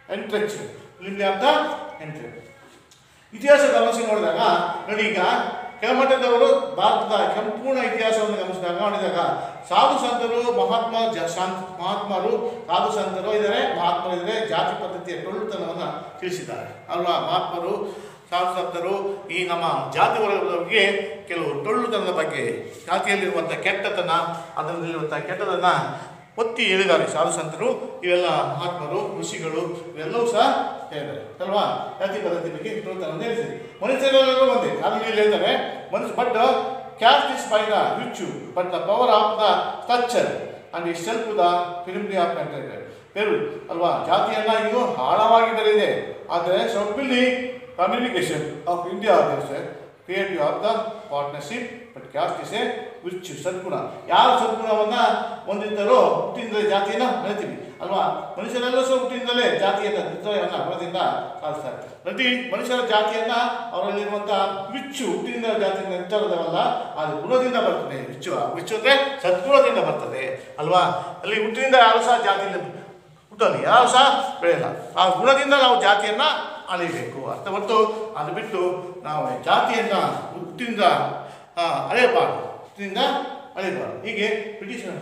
entrenched. firmly have the entrenched. ಇತಿಹಾಸ ಗಮನಿಸಿ ನೋಡಿದಾಗ ನೋಡಿ ಈಗ ಕೆಳಮಟ್ಟದವರು ಭಾರತದ ಸಂಪೂರ್ಣ ಇತಿಹಾಸವನ್ನು ಗಮನಿಸಿದಾಗ ನೋಡಿದಾಗ ಸಾಧು ಸಂತರು ಮಹಾತ್ಮ ಜ ಶಾಂತ ಮಹಾತ್ಮರು ಸಾಧು ಸಂತರು ಇದ್ದಾರೆ ಮಹಾತ್ಮರು ಇದ್ದಾರೆ ಜಾತಿ ಪದ್ಧತಿಯ ಟೊಳ್ಳುತನವನ್ನು ತಿಳಿಸಿದ್ದಾರೆ ಅಲ್ವಾ ಮಹಾತ್ಮರು ಸಾಧು ಸಂತರು ಈ ನಮ್ಮ ಜಾತಿ ವರ್ಗದ ಬಗ್ಗೆ ಕೆಲವು ಟೊಳ್ಳುತನದ ಬಗ್ಗೆ ಜಾತಿಯಲ್ಲಿರುವಂಥ ಕೆಟ್ಟತನ ಅದರಲ್ಲಿರುವಂಥ ಕೆಟ್ಟದನ್ನು ಒತ್ತಿ ಹೇಳಿದ್ದಾರೆ ಸಾಧು ಸಂತರು ಇವೆಲ್ಲ ಮಹಾತ್ಮರು ಋಷಿಗಳು ಇವೆಲ್ಲವೂ ಸಹ ಹೇಳಿದ್ದಾರೆ ಅಲ್ವಾ ಜಾತಿ ಪದ್ಧತಿ ಬಗ್ಗೆ ಟೊಳ್ಳುತನವನ್ನು ಹೇಳಿಸಿದೆ ಮನುಷ್ಯರೆಲ್ಲರೂ ಒಂದೇ ಅದನ್ನು ಇಲ್ಲಿ ಹೇಳ್ತಾರೆ ಮನುಷ್ಯ but caste is by the ರಿಚು but the power of the structure and is self the ಫಿಲ್ಮ್ಲಿ ಆಫ್ ಬೇರು ಅಲ್ವಾ ಜಾತಿಯನ್ನ ಇದು ಆಳವಾಗಿ ಬೆಳೆದಿದೆ ಆದರೆ ಸೊಪ್ಪಿಲ್ಲಿ communication of India creative of the partnership but caste is a virtue ಸದ್ಗುಣ ಯಾರು ಸದ್ಗುಣವನ್ನು ಹೊಂದಿದ್ದಾರೋ ಹುಟ್ಟಿನಿಂದಲೇ ಜಾತಿಯನ್ನು ಅಳಿತೀವಿ ಅಲ್ವಾ ಮನುಷ್ಯರೆಲ್ಲರೂ ಸಹ ಹುಟ್ಟಿನಿಂದಲೇ ಜಾತಿಯನ್ನು ನಿರ್ಧಾರವನ್ನು ಹೊರದಿಂದ ಸಾಧಿಸ್ತಾರೆ ಪ್ರತಿ ಮನುಷ್ಯರ ಜಾತಿಯನ್ನ ಅವರಲ್ಲಿರುವಂಥ ವಿಚ್ಚು ಹುಟ್ಟಿನಿಂದ ಜಾತಿಯಿಂದ ನಿರ್ಧಾರದವಲ್ಲ ಅದು ಗುಣದಿಂದ ಬರ್ತದೆ ವಿಚ್ಚು ಆ ವಿಚ್ಚು ಅಂದರೆ ಸದ್ಗುಣದಿಂದ ಬರ್ತದೆ ಅಲ್ವಾ ಅಲ್ಲಿ ಹುಟ್ಟಿನಿಂದ ಯಾರು ಸಹ ಜಾತಿಯಿಂದ ಹುಟ್ಟಲಿ ಯಾರು ಸಹ ಬೆಳೆಯಲ್ಲ ಆ ಗುಣದಿಂದ ನಾವು ಜಾತಿಯನ್ನು ಅಳಿಬೇಕು ಅರ್ಥ ಹೊರತು ಅದು ಬಿಟ್ಟು ನಾವು ಜಾತಿಯನ್ನು ಹುಟ್ಟಿನಿಂದ ಆ, ಅಳೆಯಬಾರ್ದು ಹುಟ್ಟಿನಿಂದ ಅಳೆಯಬಾರ್ದು ಹೀಗೆ ಬ್ರಿಟಿಷರು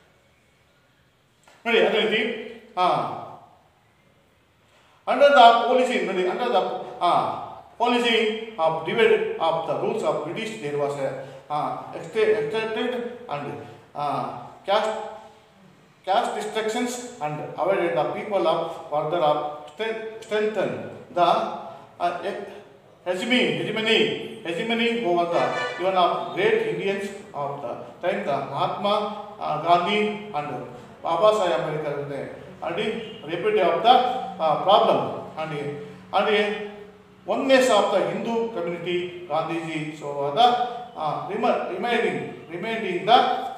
ನೋಡಿ ಅದೇ ರೀತಿ ಹಾಂ ಅಂಡರ್ ದ ಪಾಲಿಸಿ ನೋಡಿ under the policy of divide of the rules of British there was extended and caste caste restrictions and avoided the people of further of strength, strengthen the uh, he- hegemony, hegemony, hegemony over the even of great Indians of the time, the Mahatma uh, Gandhi and Baba Sahib Ambedkar were there. And the repeat of the uh, problem and the, and the oneness of the Hindu community, Gandhiji, so the uh, rema- remaining, remaining the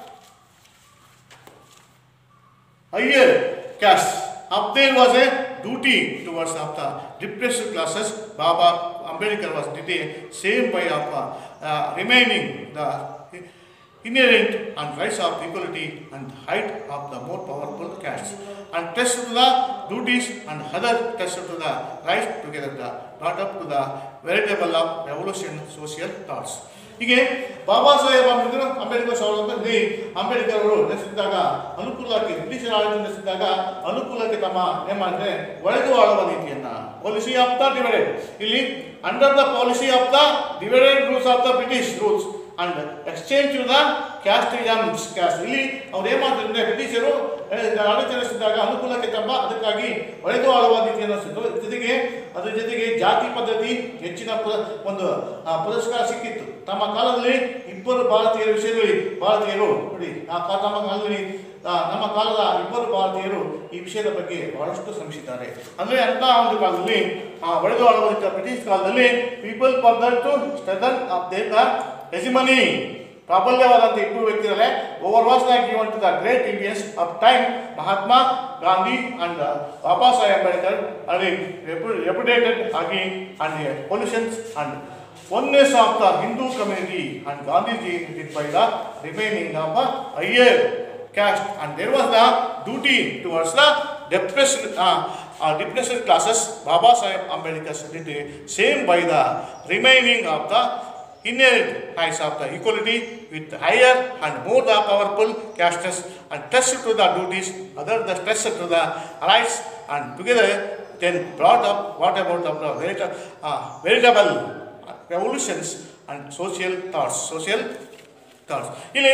higher caste. Up there was a duty towards of the depressed classes. Baba Ambedkar was did a same by of uh, uh, remaining the inherent and rights of equality and height of the more powerful castes and test to the duties and other test to the rights together the brought up to the veritable of revolution social thoughts. ಹೀಗೆ ಬಾಬಾ ಸಾಹೇಬ್ ಅಂಬೇಡ್ಕರ್ ಅಂಬೇಡ್ಕರ್ ಸಾವಿರದ ಒಂಬೈನೂರ ಅಂಬೇಡ್ಕರ್ ಅವರು ನಡೆಸಿದಾಗ ಅನುಕೂಲಕ್ಕೆ ಬ್ರಿಟಿಷರ ಆಡಳಿತ ನಡೆಸಿದಾಗ ಅನುಕೂಲಕ್ಕೆ ತಮ್ಮ ಏನ್ ಮಾಡಿದ್ರೆ ಒಳೆದು ಆಳುವ ನೀತಿಯನ್ನ ಪಾಲಿಸಿ ಆಫ್ ದ ಡಿವೈಡೆಡ್ ಇಲ್ಲಿ under the policy of the divided rules of the British rules and exchange to the casteisms caste ಇಲ್ಲಿ ಅವ್ರು ಏನ್ ಮಾಡ್ತಾರೆ ಅಂದ್ರೆ ಬ್ರಿಟಿಷರು ಆ, ಆಡಳಿತ ನಡೆಸಿದಾಗ ಅನುಕೂಲಕ್ಕೆ ತಮ್ಮ ಅದಕ್ಕಾಗಿ ಒಳೆದು ಆಳುವ ನೀತಿಯನ್ನು ನಡೆಸಿದ್ರು ಜೊತೆಗೆ ಅದ್ರ ಜೊತೆಗೆ ಜಾತಿ ಪದ್ಧತಿ ಹೆಚ್ಚಿನ ಪುರ ಒಂದು ಆ, ಪುರಸ್ಕಾರ ಸಿಕ್ಕಿತ್ತು ತಮ್ಮ ಕಾಲದಲ್ಲಿ ಇಬ್ಬರು ಭಾರತೀಯರ ವಿಷಯದಲ್ಲಿ ಭಾರತೀಯರು ನೋಡಿ ಆ ಕಾ- ತಮ್ಮ ಕಾಲದಲ್ಲಿ ಆ, ನಮ್ಮ ಕಾಲದ ಇಬ್ಬರು ಭಾರತೀಯರು ಈ ವಿಷಯದ ಬಗ್ಗೆ ಬಹಳಷ್ಟು ಶ್ರಮಿಸಿದ್ದಾರೆ ಅಂದ್ರೆ ಅಂತ ಒಂದು ಕಾಲದಲ್ಲಿ ಆ, ಒಡೆದು ಆಳುವಂತ ಬ್ರಿಟಿಷ್ ಕಾಲದಲ್ಲಿ people further to strengthen of ದೇಶ ಹೆಜಿಮನಿ ಪ್ರಾಬಲ್ಯವಾದಂಥ ಇಬ್ಬರು ವ್ಯಕ್ತಿಗಳೇ over was like given to the great Indians of time Mahatma Gandhi and Baba Saheb Ambedkar ಅಲ್ಲಿ ರೆಪ್ಯುಟೇಟೆಡ್ ಆಗಿ and pollutions and oneness of the Hindu community and Gandhiji did by the remaining of a higher caste and there was the duty towards the depressed uh, uh, depressed classes Baba Sahib Ambedkar did the same by the remaining of the inherent rights of the equality with higher and more the powerful castes and trust to the duties other the trust to the rights and together then brought up what about the verita- uh, veritable revolutions and social thoughts social thoughts ಇಲ್ಲಿ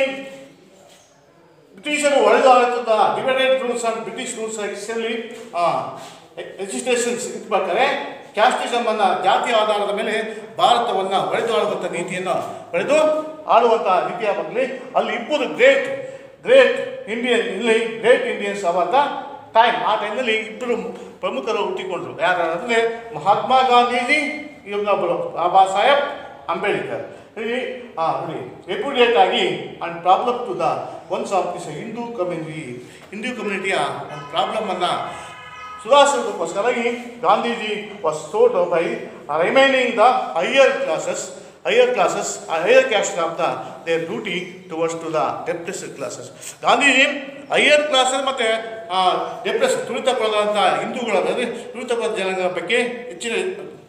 ಬ್ರಿಟಿಷರು ಒಡೆದು ಆಳುತ್ತಿದ್ದ divided rules and British rules ಎಕ್ಸಲ್ಲಿ registrations ಇಟ್ಬೇಕಾದ್ರೆ casteism ಅನ್ನ ಜಾತಿ ಆಧಾರದ ಮೇಲೆ ಭಾರತವನ್ನು ಒಡೆದು ಆಳುವಂಥ ನೀತಿಯನ್ನು ಒಡೆದು ಆಳುವಂಥ ನೀತಿಯ ಬಗ್ಗೆ ಅಲ್ಲಿ ಇಬ್ಬರು ಗ್ರೇಟ್ ಗ್ರೇಟ್ ಇಂಡಿಯನ್ ಇಲ್ಲಿ ಗ್ರೇಟ್ ಇಂಡಿಯನ್ಸ್ ಅವತ್ತ ಟೈಮ್ ಆ ಟೈಮ್ನಲ್ಲಿ ಇಬ್ಬರು ಪ್ರಮುಖರು ಹುಟ್ಟಿಕೊಂಡ್ರು ಯಾರು ಅಂದರೆ ಮಹಾತ್ಮ ಗಾಂಧೀಜಿ ಇವನೊಬ್ಬರು ಬಾಬಾ ಸಾಹೇಬ್ ಅಂಬೇಡ್ಕರ್ ಇಲ್ಲಿ ಆ ನೋಡಿ ರೆಪ್ಯುಡೇಟ್ ಆಗಿ and problem to the ones of this Hindu community Hindu ಕಮ್ಯುನಿಟಿಯ ಒಂದು ಪ್ರಾಬ್ಲಮನ್ನು ಸುಧಾರಿಸೋದಕ್ಕೋಸ್ಕರವಾಗಿ Gandhiji was sought by remaining the higher classes higher classes higher caste of the their duty towards to the depress classes Gandhiji higher classes ಮತ್ತು depress ತುಳಿತಕ್ಕೊಳಗಾದಂಥ ಹಿಂದೂಗಳ ಅಂದರೆ ತುಳಿತಕ್ಕೊಳದ ಜನಾಂಗದ ಬಗ್ಗೆ ಹೆಚ್ಚಿನ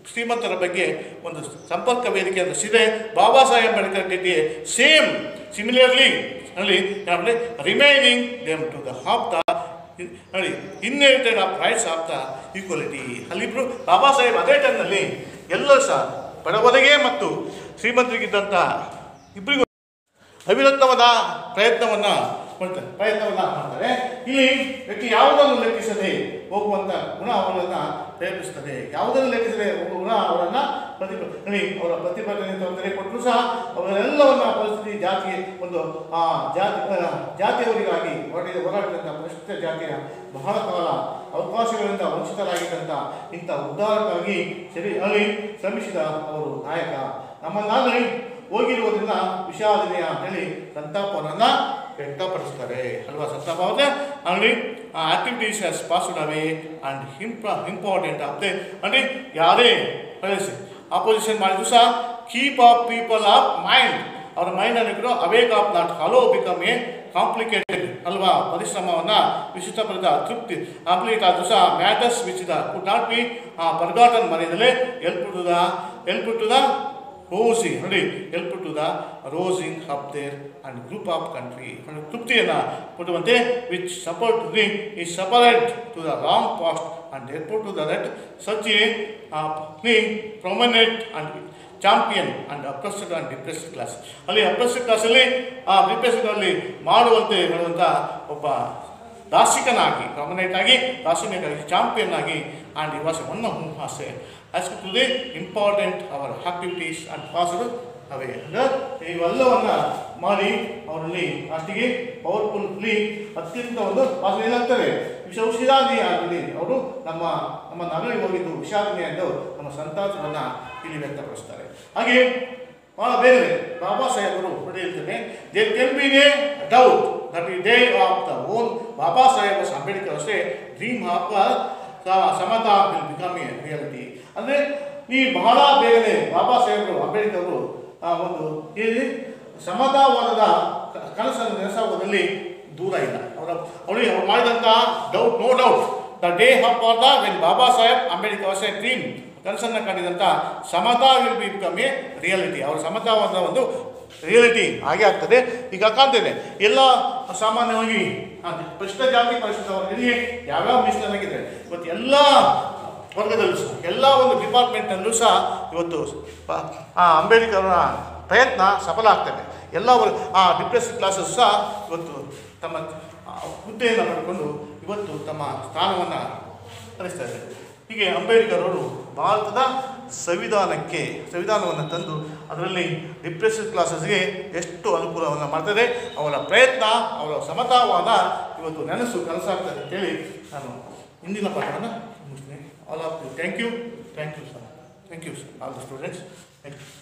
ಶ್ರೀಮಂತರ ಬಗ್ಗೆ ಒಂದು ಸಂಪರ್ಕ ವೇದಿಕೆ ರಚಿಸಿದೆ ಬಾಬಾ ಸಾಹೇಬ್ ಅಂಬೇಡ್ಕರ್ ಡಿಗೆ ಸೇಮ್ ಸಿಮಿಲರ್ಲಿ ಅಲ್ಲಿ ಅಂದರೆ remaining them to the half the ನೋಡಿ inherited of rights of the equality ಅಲ್ಲಿಬ್ರು ಬಾಬಾ ಸಾಹೇಬ್ ಅದೇ ಟೈಮ್ನಲ್ಲಿ ಎಲ್ಲರೂ ಸಹ ಬಡವರಿಗೆ ಮತ್ತು ಶ್ರೀಮಂತರಿಗಿದ್ದಂಥ ಇಬ್ಬರಿಗೂ ಅವಿರತವಾದ ಪ್ರಯತ್ನವನ್ನು ಮಾಡ್ತಾರೆ ಪ್ರಯತ್ನವನ್ನು ಮಾಡ್ತಾರೆ ಇಲ್ಲಿ ವ್ಯಕ್ತಿ ಯಾವುದನ್ನು ಲೆಕ್ಕಿಸದೆ ಹೋಗುವಂಥ ಗುಣ ಅವರನ್ನು ಪ್ರೇರೇಪಿಸ್ತದೆ ಯಾವುದನ್ನು ಲೆಕ್ಕಿಸದೆ ಹೋಗುವ ಗುಣ ಅವರನ್ನು ಪ್ರತಿಭ ನೋಡಿ ಅವರ ಪ್ರತಿಭಟನೆ ತೊಂದರೆ ಕೊಟ್ಟರು ಸಹ ಅವರೆಲ್ಲವನ್ನ ಪರಿಸ್ಥಿತಿ ಜಾತಿ ಒಂದು ಆ ಜಾತಿ ಆ, ಜಾತಿಯವರಿಗಾಗಿ ಹೊರಟಿದ ಹೋರಾಟದಂಥ ಪರಿಶಿಷ್ಟ ಜಾತಿಯ ಬಹಳ ಕಾಲ ಅವಕಾಶಗಳಿಂದ ವಂಚಿತರಾಗಿದ್ದಂಥ ಇಂಥ ಉದ್ಧಾರಕ್ಕಾಗಿ ಸರಿ ಅಲ್ಲಿ ಶ್ರಮಿಸಿದ ಅವರು ನಾಯಕ ನಮ್ಮನ್ನಾಗಲಿ ಹೋಗಿರುವುದರಿಂದ ವಿಷಾದನೆಯ ಅಂತೇಳಿ ಸಂತಾಪವನ್ನು ವ್ಯಕ್ತಪಡಿಸ್ತಾರೆ ಅಲ್ವಾ ಸಂತಾಪ ಅಂದರೆ ಅಲ್ಲಿ activities has passed away and im important of they ಅಂದರೆ ಯಾರೇ ಕಳಿಸಿ ಆಪೋಸಿಷನ್ ಮಾಡಿದ್ರು ಸಹ keep of people of mind ಅವರ ಮೈಂಡ್ ಅನ್ನು awake of not hello become a complicated ಅಲ್ವಾ ಪರಿಶ್ರಮವನ್ನು ವಿಶಿಷ್ಟಪಡಿದ ತೃಪ್ತಿ ಕಾಂಪ್ಲೀಟ್ ಆದರೂ ಸಹ matters which the could not be forgotten ಮನೆಯಲ್ಲೇ help to the help to the rousing ನೋಡಿ help to the rousing of their and group of country ತೃಪ್ತಿಯನ್ನು ಕೊಡುವಂತೆ ವಿಚ್ ಸಪೋರ್ಟ್ ದಿ ಈ separate to the long past and airport to the ರೆಟ್ such a prominent and champion and oppressed and depressed class ಅಲ್ಲಿ oppressed ಕ್ಲಾಸಲ್ಲಿ ಆ ಡಿಪ್ರೆಸ್ಡ್ನಲ್ಲಿ ಮಾಡುವಂತೆ ಹೇಳುವಂಥ ಒಬ್ಬ ದಾರ್ಶಿಕನಾಗಿ ಪರ್ಮನೆಂಟ್ ಆಗಿ ದಾರ್ಶನಿಕನಾಗಿ ಚಾಂಪಿಯನ್ ಆಗಿ ಆ್ಯಂಡ್ ಈ ವಾಸ್ ಒನ್ ಆಫ್ ಆಸೆ as to the important our activities and passed away ಅಂದರೆ ಇವೆಲ್ಲವನ್ನು ಮಾಡಿ ಅವರಲ್ಲಿ ಅಷ್ಟಿಗೆ ಪವರ್ಫುಲ್ಲಿ ಅತ್ಯಂತ ಒಂದು ಪಾಸ್ ಏನಾಗ್ತದೆ ವಿಷ ವಿಷಾದಿ ಆಗಲಿ ಅವರು ನಮ್ಮ ನಮ್ಮ ನಗರಿಗೆ ಹೋಗಿದ್ದು ವಿಷಾದನೆ ಎಂದು ನಮ್ಮ ಸಂತಾಸವನ್ನು ಇಲ್ಲಿ ವ್ಯಕ್ತಪಡಿಸ್ತಾರೆ ಹಾಗೆ ಭಾಳ ಬೇರೆ ಬಾಬಾ ಸಾಹೇಬರು ಹೇಳ್ತೇನೆ they can be a doubt that ಈ day of the own Baba Saheb Ambedkar ಅಷ್ಟೇ dream of samata will become a reality ಅಂದರೆ ಈ ಬಹಳ ಬೇಗನೆ ಬಾಬಾ ಸಾಹೇಬರು ಅಂಬೇಡ್ಕರ್ ಅವರು ಆ ಒಂದು ಇಲ್ಲಿ ಸಮತಾವಾದದ ಕ- ಕನಸನ್ನು ನೆನೆಸಾಗೋದ್ರಲ್ಲಿ ದೂರ ಇಲ್ಲ ಅವರ ಅವರಿಗೆ ಅವ್ರು ಮಾಡಿದಂಥ doubt no doubt the day of are the when Baba Saheb Ambedkar was a dream ಕನಸನ್ನು ಕಂಡಿದಂಥ samata will be become a reality ಅವರ ಸಮತಾವಾದ ಒಂದು ರಿಯಾಲಿಟಿ ಹಾಗೆ ಆಗ್ತದೆ ಈಗ ಕಾಣ್ತೇನೆ ಎಲ್ಲ ಸಾಮಾನ್ಯವಾಗಿ ಆ, ಪರಿಶಿಷ್ಟ ಜಾತಿ ಪರಿಶಿಷ್ಟ ವರ್ಗಗಳಿಗೆ ಯಾವ್ಯಾವ ಮೀಸಲಾಗಿದೆ ಇವತ್ತು ಎಲ್ಲ ವರ್ಗದಲ್ಲೂ ಸಹ ಎಲ್ಲ ಒಂದು ಡಿಪಾರ್ಟ್ಮೆಂಟ್ನಲ್ಲೂ ಸಹ ಇವತ್ತು ಪ- ಆ ಅಂಬೇಡ್ಕರ್ನ ಪ್ರಯತ್ನ ಸಫಲ ಆಗ್ತದೆ ಎಲ್ಲ ವರ್ಗ ಆ ಡಿಪ್ರೆಸ್ ಕ್ಲಾಸಸ್ ಸಹ ಇವತ್ತು ತಮ್ಮ ಆ, ಹುದ್ದೆಯನ್ನು ಪಡ್ಕೊಂಡು ಇವತ್ತು ತಮ್ಮ ಸ್ಥಾನವನ್ನು ಹರಿಸ್ತಾ ಇದ್ದಾರೆ ಹೀಗೆ ಅಂಬೇಡ್ಕರ್ ಅವರು ಭಾರತದ ಸಂವಿಧಾನಕ್ಕೆ ಸಂವಿಧಾನವನ್ನು ತಂದು ಅದರಲ್ಲಿ ಡಿಪ್ರೆಸಿವ್ ಕ್ಲಾಸಸ್ಗೆ ಎಷ್ಟು ಅನುಕೂಲವನ್ನು ಮಾಡ್ತಾರೆ ಅವರ ಪ್ರಯತ್ನ ಅವರ ಸಮತಾವಾದ ಇವತ್ತು ನೆನಸು ಕನಸಾಗ್ತದೆ ಅಂತೇಳಿ ನಾನು ಇಂದಿನ ಪಾಠವನ್ನು ಮುಗಿಸ್ತೀನಿ all of you thank you thank you sir thank you sir all the students thank you